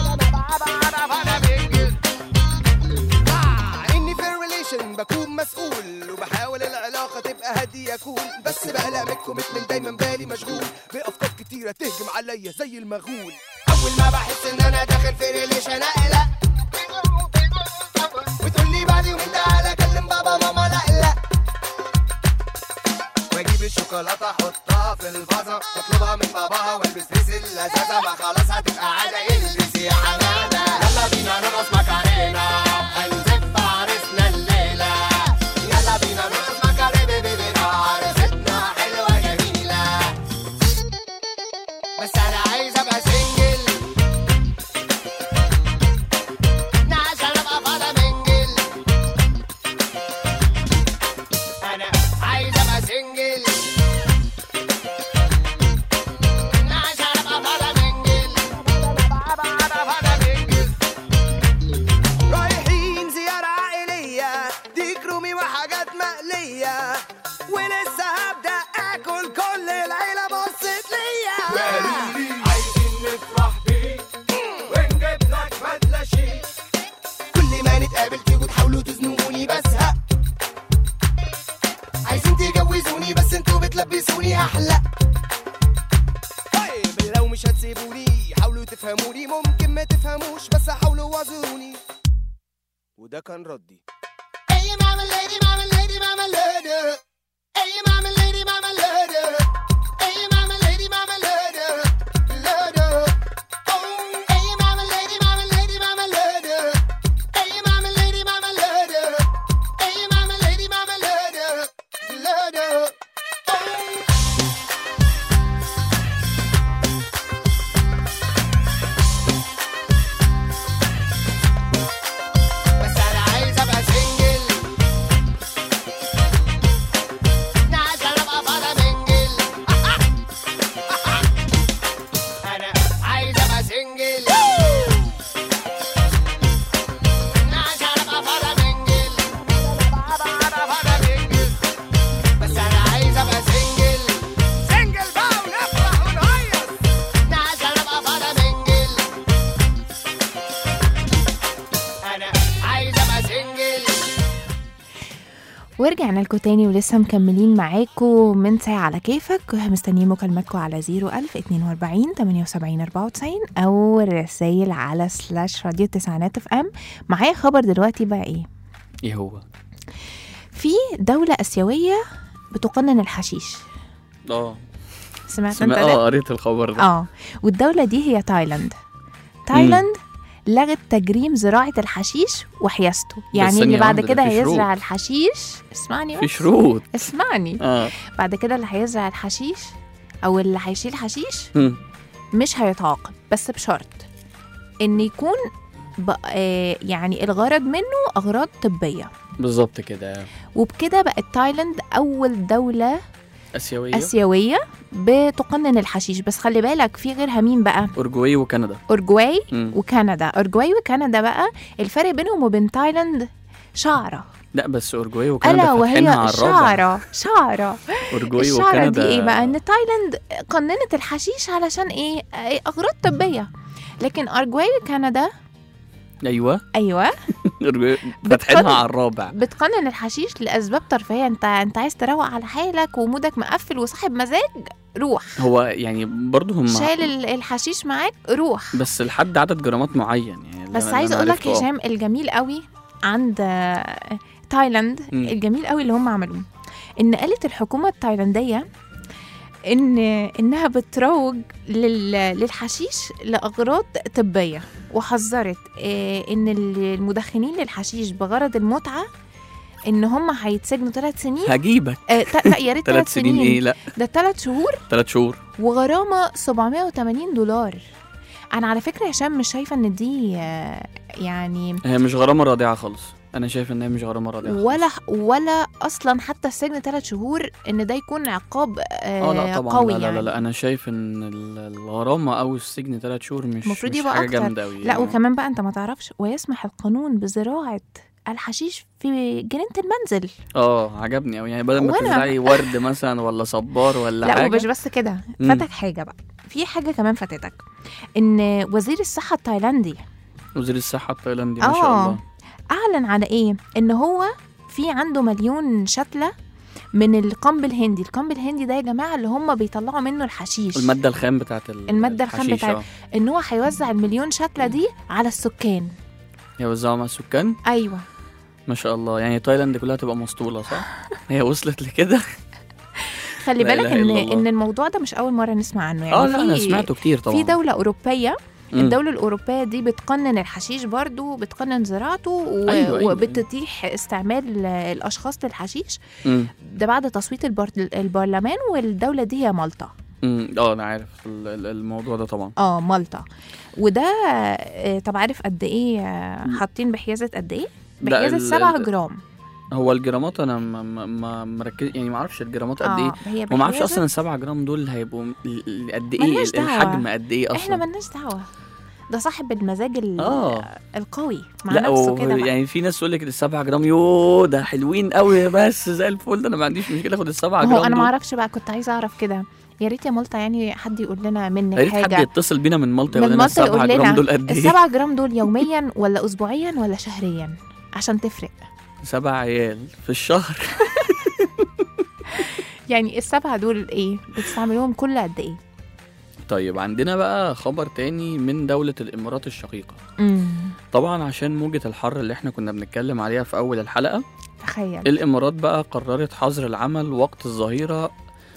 آه، اني في الريليشن بكون مسؤول وبحاول العلاقه تبقى هاديه كول بس بقلق من الكوميتمنت دايما بالي مشغول بافكار كتيره تهجم عليا زي المغول اول ما بحس ان انا داخل في ريليشن اقلق وتقول لي بعد يومين تعالى كلم بابا ماما لا لا واجيب الشوكولاته احطها في الفازه واطلبها من باباها والبس بيس اللذاذه ما خلاص هتبقى عاده البس يا حماده يلا بينا نرقص ماكارينا هنزف عرسنا الليله يلا بينا نرقص ماكارينا بيبينا عرستنا حلوه جميله بس انا عايز ابقى سنجل عشان ابقى فاضي منجل انا عايز ابقى سنجل عشان ابقى فاضي منجل رايحين زيارة عائلية ديك رومي وحاجات مقلية ولسه هبدأ آكل كل العيلة بصت ليا عايزين نفرح بيك ونجيب لك بدلة شيك كل ما نتقابل تيجوا تحاولوا تزنقوني بزهق عايزين تجوزوني بس انتوا بتلبسوني احلى طيب لو مش هتسيبوني حاولوا تفهموني ممكن ما تفهموش بس حاولوا وازوني وده كان ردي Hey mama lady mama lady mama lady Hey mama lady mama lady Hey mama lady mama lady lady Oh Hey mama lady mama lady mama lady Hey mama lady mama lady Hey mama lady mama lady lady Oh بس انا عايز ابقى سنجل عشان ابقى فاضي منجل انا عايز ابقى سنجل عشان ابقى فاضي منجل بس انا عايز ابقى سنجل سنجل بقى ونفرح ونهيص عشان ابقى فاضي منجل انا عايز ابقى سنجل ورجعنا لكم تاني ولسه مكملين معاكم من ساعة على كيفك مستنيين مكالماتكم على 01000 42 78 94 أو الرسايل على سلاش راديو تسعينات اف ام معايا خبر دلوقتي بقى ايه ايه هو في دولة آسيوية بتقنن الحشيش اه سمعت انت سمع... ده؟ اه قريت الخبر ده اه والدولة دي هي تايلاند تايلاند لغت تجريم زراعة الحشيش وحيازته يعني ثانية اللي بعد واحدة، ده كده في شروط. هيزرع الحشيش اسمعني في بس. شروط اسمعني اه بعد كده اللي هيزرع الحشيش او اللي هيشيل حشيش مم. مش هيتعاقب بس بشرط ان يكون ب... آه يعني الغرض منه اغراض طبيه بالظبط كده وبكده بقت تايلاند اول دوله اسيويه اسيويه بتقنن الحشيش بس خلي بالك في غيرها مين بقى اورجواي وكندا اورجواي مم. وكندا اورجواي وكندا بقى الفرق بينهم وبين تايلاند شعره لا بس اورجواي وكندا الا وهي فاتحينها على الرابع شعره شعره اورجواي الشعره وكندا دي ايه بقى ان تايلاند قننت الحشيش علشان ايه آه، اغراض طبيه لكن اورجواي وكندا ايوه ايوه اورجواي فاتحينها بتقنن- على الرابع بتقنن الحشيش لاسباب ترفيهيه انت انت عايز تروق على حالك ومودك مقفل وصاحب مزاج روح هو يعني برضه هم شايل ال- الحشيش معاك روح بس لحد عدد جرامات معين يعني بس اللي عايزه أنا اقول لك عرفته، آه. هشام الجميل قوي عند آه، تايلاند مم. الجميل قوي اللي هم عملوه ان قالت الحكومه التايلانديه ان انها بتروج لل- للحشيش لاغراض طبيه وحذرت آه، ان المدخنين للحشيش بغرض المتعه ان هم هيتسجنوا ثلاث سنين هجيبك آه تا- لا يا ريت ثلاث سنين ايه لا ده ثلاث شهور ثلاث شهور وغرامه 780 دولار انا على فكره يا هشام مش شايفه ان دي آه، يعني هي مش غرامه رادعه خالص انا شايف ان هي مش غرامه رادعه ولا ولا اصلا حتى السجن ثلاث شهور ان ده يكون عقاب آه اه لا طبعا قوي لا, لا, يعني لا, لا انا شايف ان ال- الغرامه او السجن ثلاث شهور مش المفروض مش يبقى حاجه أكتر. جامده قوي لا وكمان بقى انت ما تعرفش ويسمح القانون بزراعه الحشيش في جنينه المنزل اه عجبني قوي يعني بدل ما وأنا- تزرعي ورد مثلا ولا صبار ولا لا حاجه ومش بس كده مم. فاتك حاجه بقى في حاجه كمان فاتتك ان وزير الصحه التايلاندي وزير الصحه التايلاندي ما شاء آه. الله اعلن على ايه ان هو في عنده مليون شتله من القنب الهندي القنب الهندي ده يا جماعه اللي هم بيطلعوا منه الحشيش الماده الخام بتاعت ال- المادة الخام الحشيش، بتاعت- اه ان هو هيوزع المليون شتله دي على السكان يوزعوا مع السكان ايوه ما شاء الله يعني تايلاند كلها تبقى مسطوله صح هي وصلت لكده خلي لا بالك إله ان إلا الله. ان الموضوع ده مش اول مره نسمع عنه يعني اه لا انا في- سمعته كتير طبعا في دوله اوروبيه مم. الدولة الأوروبية دي بتقنن الحشيش برضو بتقنن زراعته و... أيوة، أيوة. وبتتيح استعمال الأشخاص للحشيش مم. ده بعد تصويت البر... البرلمان والدولة دي هي مالطا مم. اه انا عارف ال- ال- الموضوع ده طبعا اه مالطا وده آه، طب عارف قد ايه آه، حاطين بحيازة قد ايه؟ ده بحيازة ال- سبعة ال- جرام هو الجرامات انا ما ما- ما مركز يعني ما اعرفش الجرامات قد ايه اه هي وما اعرفش بحيازة- اصلا السبعة جرام دول هيبقوا م- ال- ال- قد ايه ملناش ال- دعوة. الحجم قد ايه اصلا احنا ملناش دعوة ده صاحب المزاج ال... اه القوي مع لا نفسه و- كده بقى. يعني في ناس تقول لك السبعة جرام يو ده حلوين قوي بس زي الفل ده انا ما عنديش مشكله اخد السبعة ما جرام هو انا ما دول. اعرفش بقى كنت عايزه اعرف كده يا ريت يا مالطا يعني حد يقول لنا منك يا ريت حد حاجه يتصل بينا من مالطا من يقول لنا مالطا السبعة يقول جرام لنا دول قد ايه السبعة جرام دول يوميا ولا اسبوعيا ولا شهريا عشان تفرق سبع عيال في الشهر يعني السبعة دول ايه بتستعملوهم كل قد ايه طيب عندنا بقى خبر تاني من دولة الإمارات الشقيقة امم طبعا عشان موجة الحر اللي احنا كنا بنتكلم عليها في أول الحلقة تخيل الإمارات بقى قررت حظر العمل وقت الظهيرة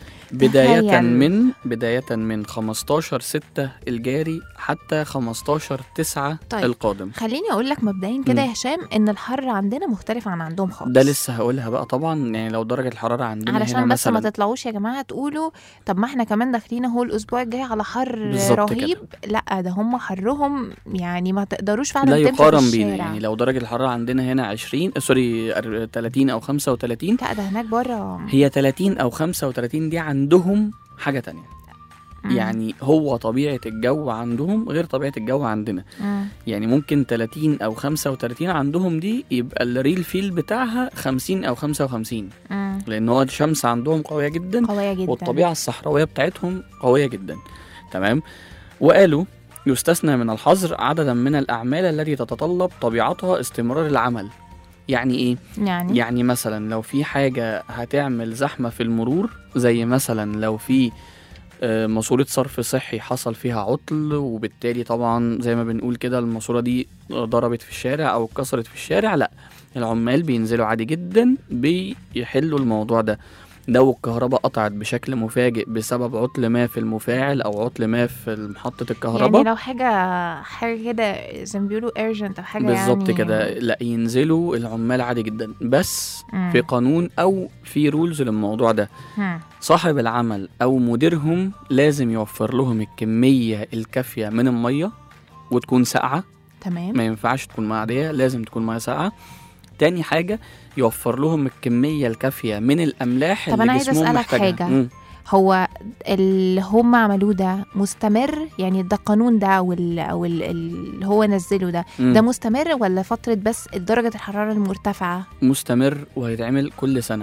بداية تخيل. من بداية من 15 6 الجاري حتى 15 9 طيب. القادم خليني اقول لك مبدئيا كده مم. يا هشام ان الحر عندنا مختلف عن عندهم خالص ده لسه هقولها بقى طبعا يعني لو درجة الحرارة عندنا علشان هنا بس ما مثلا تطلعوش يا جماعه تقولوا طب ما احنا كمان داخلين اهو الاسبوع الجاي على حر بالظبط رهيب لا ده هم حرهم يعني ما تقدروش فعلا لا تمشوا في يقارن بينا الشارع. يعني لو درجة الحرارة عندنا هنا 20 سوري أر- 30 أو 35 لا ده هناك بره هي 30 أو 35 دي عندهم حاجة تانية مم. يعني هو طبيعة الجو عندهم غير طبيعة الجو عندنا مم. يعني ممكن 30 أو 35 عندهم دي يبقى الريل فيل بتاعها 50 أو 55 مم. لأن هو الشمس عندهم قوية جدا قويه جدا والطبيعة الصحراوية بتاعتهم قوية جدا تمام وقالوا يستثنى من الحظر عددا من الأعمال التي تتطلب طبيعتها استمرار العمل يعني إيه؟ يعني يعني مثلا لو في حاجة هتعمل زحمة في المرور زي مثلا لو في آه، ماسورة صرف صحي حصل فيها عطل وبالتالي طبعا زي ما بنقول كده الماسورة دي ضربت في الشارع أو اتكسرت في الشارع لا العمال بينزلوا عادي جدا بيحلوا الموضوع ده لو الكهرباء قطعت بشكل مفاجئ بسبب عطل ما في المفاعل أو عطل ما في محطة الكهرباء يعني لو حاجه حاجه كده زي ما بيقولوا urgent او حاجه بالظبط يعني كده لا ينزلوا العمال عادي جدا بس مم. في قانون او في رولز للموضوع ده مم. صاحب العمل او مديرهم لازم يوفر لهم الكميه الكافيه من الميه وتكون ساقعه تمام ما ينفعش تكون ميه عاديه لازم تكون ميه ساقعه تاني حاجه يوفر لهم الكميه الكافيه من الاملاح طب اللي أنا عايزة جسمهم أسألك محتاجها حاجة. مم. هو اللي هم عملوه ده مستمر يعني ده قانون ده او ال- او ال- اللي هو نزله ده مم. ده مستمر ولا فتره بس درجه الحراره المرتفعه مستمر وهيتعمل كل سنه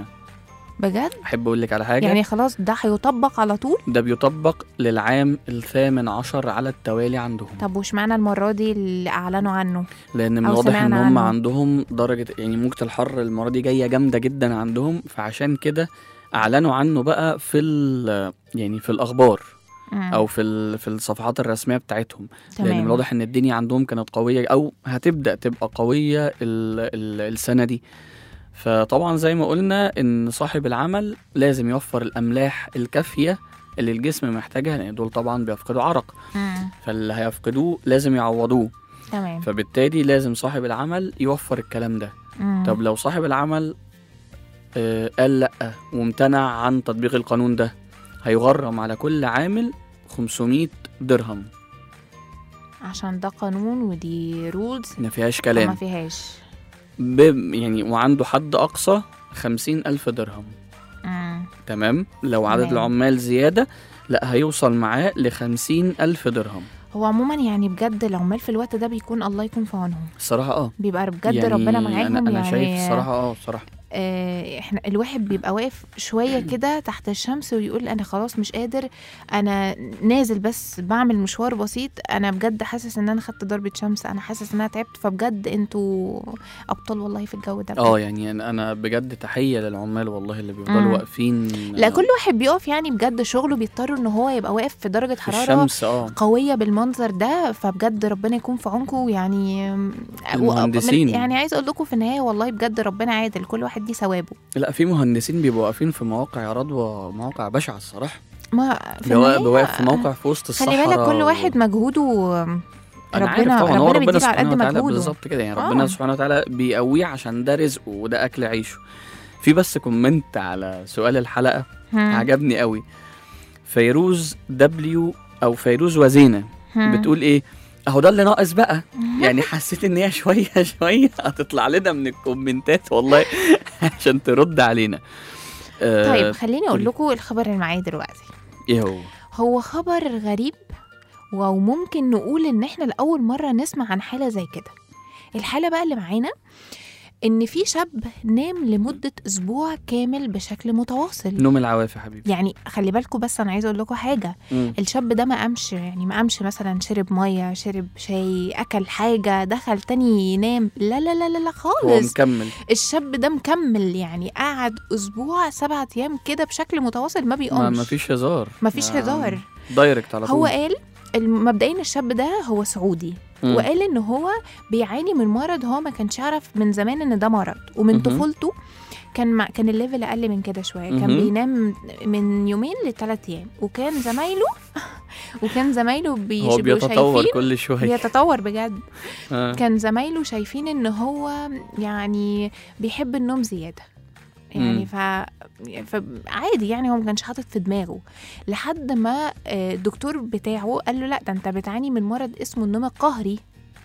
بجد احب اقول لك على حاجه يعني خلاص ده هيطبق على طول ده بيطبق للعام الثامن عشر على التوالي عندهم طب وش معنى المره دي اللي اعلنوا عنه لان من أو الواضح ان سمعنا هم عنه. عندهم درجه يعني موجه الحر المره دي جايه جامده جدا عندهم فعشان كده اعلنوا عنه بقى في ال- يعني في الاخبار مم. او في ال- في الصفحات الرسميه بتاعتهم لان من تمام الواضح ان الدنيا عندهم كانت قويه او هتبدا تبقى قويه ال ال السنه دي فطبعا زي ما قلنا ان صاحب العمل لازم يوفر الاملاح الكافيه اللي الجسم محتاجها لان دول طبعا بيفقدوا عرق مم. فاللي هيفقدوه لازم يعوضوه تمام فبالتالي لازم صاحب العمل يوفر الكلام ده مم. طب لو صاحب العمل آه قال لا وامتنع عن تطبيق القانون ده هيغرم على كل عامل 500 درهم عشان ده قانون ودي رولز ما فيهاش ما كلام فيهاش ب... يعني وعنده حد اقصى خمسين الف درهم مم. تمام لو عدد تمام. العمال زياده لا هيوصل معاه لخمسين الف درهم هو عموما يعني بجد العمال في الوقت ده بيكون الله يكون في عونهم الصراحه اه بيبقى بجد يعني ربنا معاهم انا, أنا يعني شايف الصراحه اه الصراحه آه، احنا الواحد بيبقى واقف شويه كده تحت الشمس ويقول انا خلاص مش قادر انا نازل بس بعمل مشوار بسيط انا بجد حاسس ان انا خدت ضربه شمس انا حاسس ان انا تعبت فبجد انتوا ابطال والله في الجو ده اه بجد. يعني انا أنا بجد تحيه للعمال والله اللي مم. بيفضلوا واقفين لا كل واحد بيقف يعني بجد شغله بيضطر ان هو يبقى واقف في درجه في حراره الشمس اه قويه بالمنظر ده فبجد ربنا يكون في عونكم يعني المهندسين. يعني عايز اقول لكم في النهايه والله بجد ربنا عادل كل واحد ليه ثوابه لا في مهندسين بيبقوا واقفين في مواقع يا رضوى مواقع بشعه الصراحه ما في بيبقى النهاية واقف في موقع في وسط خلي الصحراء بالك كل و- واحد مجهوده انا عارف ربنا طبعا هو ربنا ربنا بيديله على سبحانه قد وتعالى مجهوده بالظبط كده يعني آه. ربنا سبحانه وتعالى بيقويه عشان ده رزقه وده اكل عيشه في بس كومنت على سؤال الحلقه هم. عجبني قوي فيروز دبليو او فيروز وزينه هم. بتقول ايه اهو ده اللي ناقص بقى يعني حسيت ان هي شويه شويه هتطلع لنا من الكومنتات والله عشان ترد علينا آه، طيب خليني اقول قولي. لكم الخبر اللي معايا دلوقتي ايه هو هو خبر غريب وممكن نقول ان احنا لاول مره نسمع عن حاله زي كده الحاله بقى اللي معانا ان في شاب نام لمده اسبوع كامل بشكل متواصل نوم العواف يا حبيبي يعني خلي بالكم بس انا عايزه اقول لكم حاجه مم. الشاب ده ما قامش يعني ما قامش مثلا شرب ميه شرب شاي اكل حاجه دخل تاني ينام لا لا لا لا, لا هو خالص مكمل الشاب ده مكمل يعني قعد اسبوع سبعة ايام كده بشكل متواصل ما ما بيقومش ما فيش هزار مفيش ما- هزار. دايركت على طول هو قال الم- مبدئيا الشاب ده هو سعودي مم. وقال ان هو بيعاني من مرض هو ما كانش يعرف من زمان ان ده مرض ومن مهم. طفولته كان مع كان الليفل اقل من كده شويه كان مهم. بينام من يومين لثلاث ايام وكان زمايله وكان زمايله بيش هو بيبقوا بيتطور شايفين كل شويه بيتطور بجد آه. كان زمايله شايفين ان هو يعني بيحب النوم زياده يعني مم. ف... فعادي يعني هو ما كانش حاطط في دماغه لحد ما آه، الدكتور بتاعه قال له لا ده انت بتعاني من مرض اسمه النوم القهري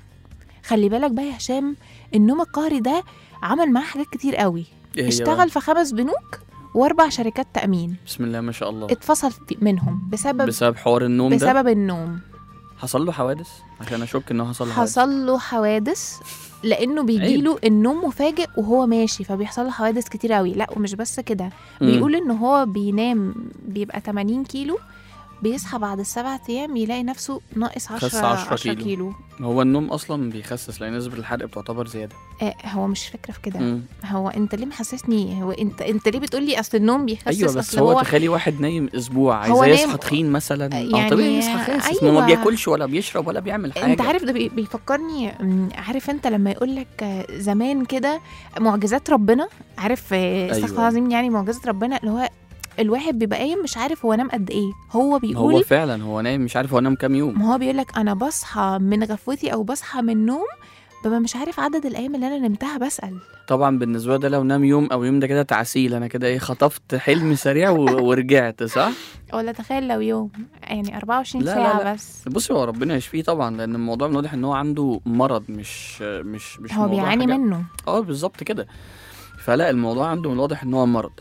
خلي بالك بقى يا هشام النوم القهري ده عمل معاه حاجات كتير قوي إيه هي اشتغل بقى؟ في خمس بنوك واربع شركات تامين بسم الله ما شاء الله اتفصل في- منهم بسبب بسبب حوار النوم ده بسبب النوم حصل له حوادث عشان اشك انه حصل له حوادث حصل له حوادث لانه بيجيله النوم مفاجئ وهو ماشي فبيحصل له حوادث كتير قوي لا ومش بس كده مم. بيقول ان هو بينام بيبقى 80 كيلو بيصحى بعد السبع ايام يلاقي نفسه ناقص 10 خس 10 10 كيلو. كيلو هو النوم اصلا بيخسس لان نسبه الحرق بتعتبر زياده آه هو مش فكره في كده مم. هو انت ليه محسسني هو انت انت ليه بتقول لي اصل النوم بيخسس ايوه بس أصل هو تخيلي واحد نايم اسبوع هو عايزاه نايم- يصحى تخين مثلا يعني اه طبيعي يصحى خاسس ما هو ما أيوة. بياكلش ولا بيشرب ولا بيعمل حاجه انت عارف ده بي- بيفكرني أم، عارف انت لما يقول لك زمان كده معجزات ربنا عارف آه، استغفر الله أيوة. العظيم يعني معجزات ربنا اللي هو الواحد بيبقى قايم مش عارف هو نام قد ايه هو هو بيقول فعلا هو نايم مش عارف هو نام كام يوم ما هو بيقول لك انا بصحى من غفوتي او بصحى من النوم ببقى مش عارف عدد الايام اللي انا نمتها بسال طبعا بالنسبه له ده لو نام يوم او يوم ده كده تعسيل انا كده ايه خطفت حلم سريع و- ورجعت صح ولا تخيل لو يوم يعني 24 لا، لا، ساعه لا. بس بصي هو ربنا يشفيه طبعا لان الموضوع من واضح ان هو عنده مرض مش مش مش هو موضوع بيعاني حاجة- منه اه بالظبط كده فلا الموضوع عنده من الواضح ان هو مرض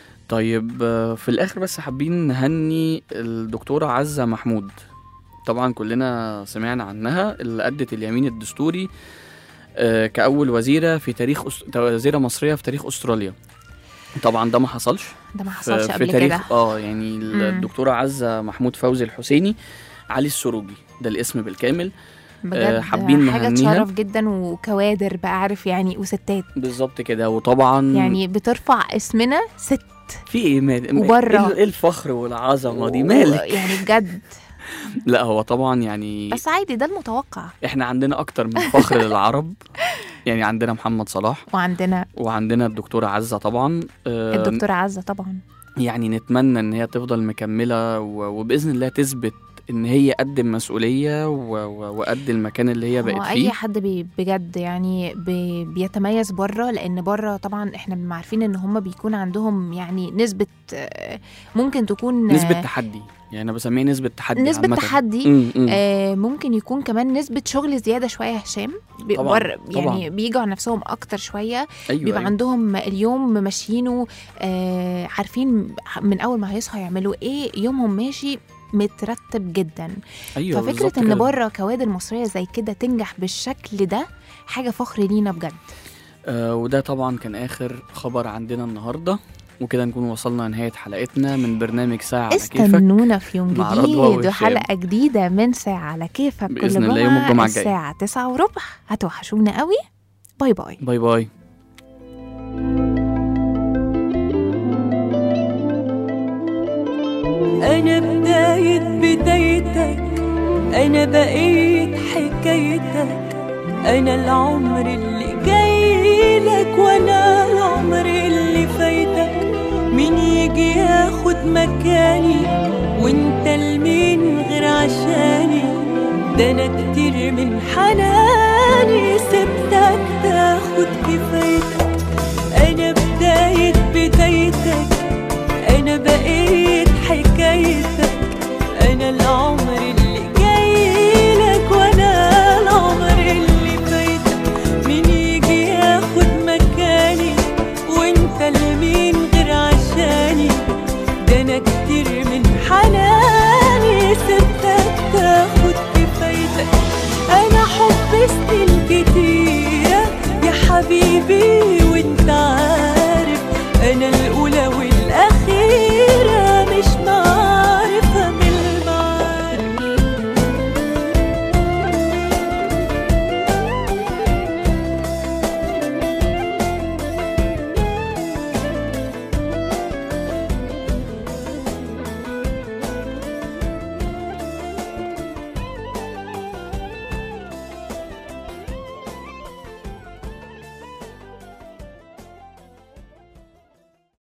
طيب آه، في الاخر بس حابين نهني الدكتوره عزه محمود طبعا كلنا سمعنا عنها اللي ادت اليمين الدستوري آه، كاول وزيره في تاريخ أس... وزيره مصريه في تاريخ استراليا طبعا ده ما حصلش ده ما في, حصلش في قبل تاريخ كده اه يعني الدكتوره عزه محمود فوزي الحسيني علي السروجي ده الاسم بالكامل بجد حابين حاجه نهنيها. تشرف جدا وكوادر بقى عارف يعني وستات بالظبط كده وطبعا يعني بترفع اسمنا ست في ايه مال وبره. ايه ايه الفخر والعظمه دي مالك يعني بجد لا هو طبعا يعني بس عادي ده المتوقع احنا عندنا اكتر من فخر للعرب يعني عندنا محمد صلاح وعندنا وعندنا الدكتوره عزه طبعا آه، الدكتورة عزة طبعا يعني نتمنى ان هي تفضل مكمله و- وباذن الله تثبت ان هي قد المسؤوليه و... و... وقد المكان اللي هي هو بقت اي فيه حد بي بجد يعني بي بيتميز بره لان بره طبعا احنا بنبقى عارفين ان هم بيكون عندهم يعني نسبه آه، ممكن تكون نسبه آه، تحدي يعني انا بسميها نسبه تحدي نسبة عامة. تحدي مم، مم. آه ممكن يكون كمان نسبة شغل زيادة شوية يا هشام بي- طبعاً، بر- طبعاً. يعني بيجوا على نفسهم أكتر شوية ايوه بيبقى أيوة. عندهم اليوم ماشيينه آه عارفين من أول ما هيصحوا يعملوا إيه يومهم ماشي مترتب جدا ايوه ففكرة بالظبط إن كده. بره كوادر مصرية زي كده تنجح بالشكل ده حاجة فخر لينا بجد آه وده طبعا كان اخر خبر عندنا النهارده وكده نكون وصلنا لنهايه حلقتنا من برنامج ساعه على كيفك استنونا في يوم مع رضوى جديد وهشام. وحلقة جديدة من ساعة على كيفك بإذن كل الله جمعة يوم الجمعة الجاي. الساعة تسعة وربع هتوحشونا قوي باي باي باي باي أنا بداية بدايتك أنا بقيت حكايتك أنا العمر اللي جاي لك وأنا العمر اللي فايتك مين يجي ياخد مكاني وانت لمين غير عشاني ده أنا كتير من حناني سبتك تاخد كفايتك أنا بداية بدايتك أنا بقيت حكايتك أنا العمر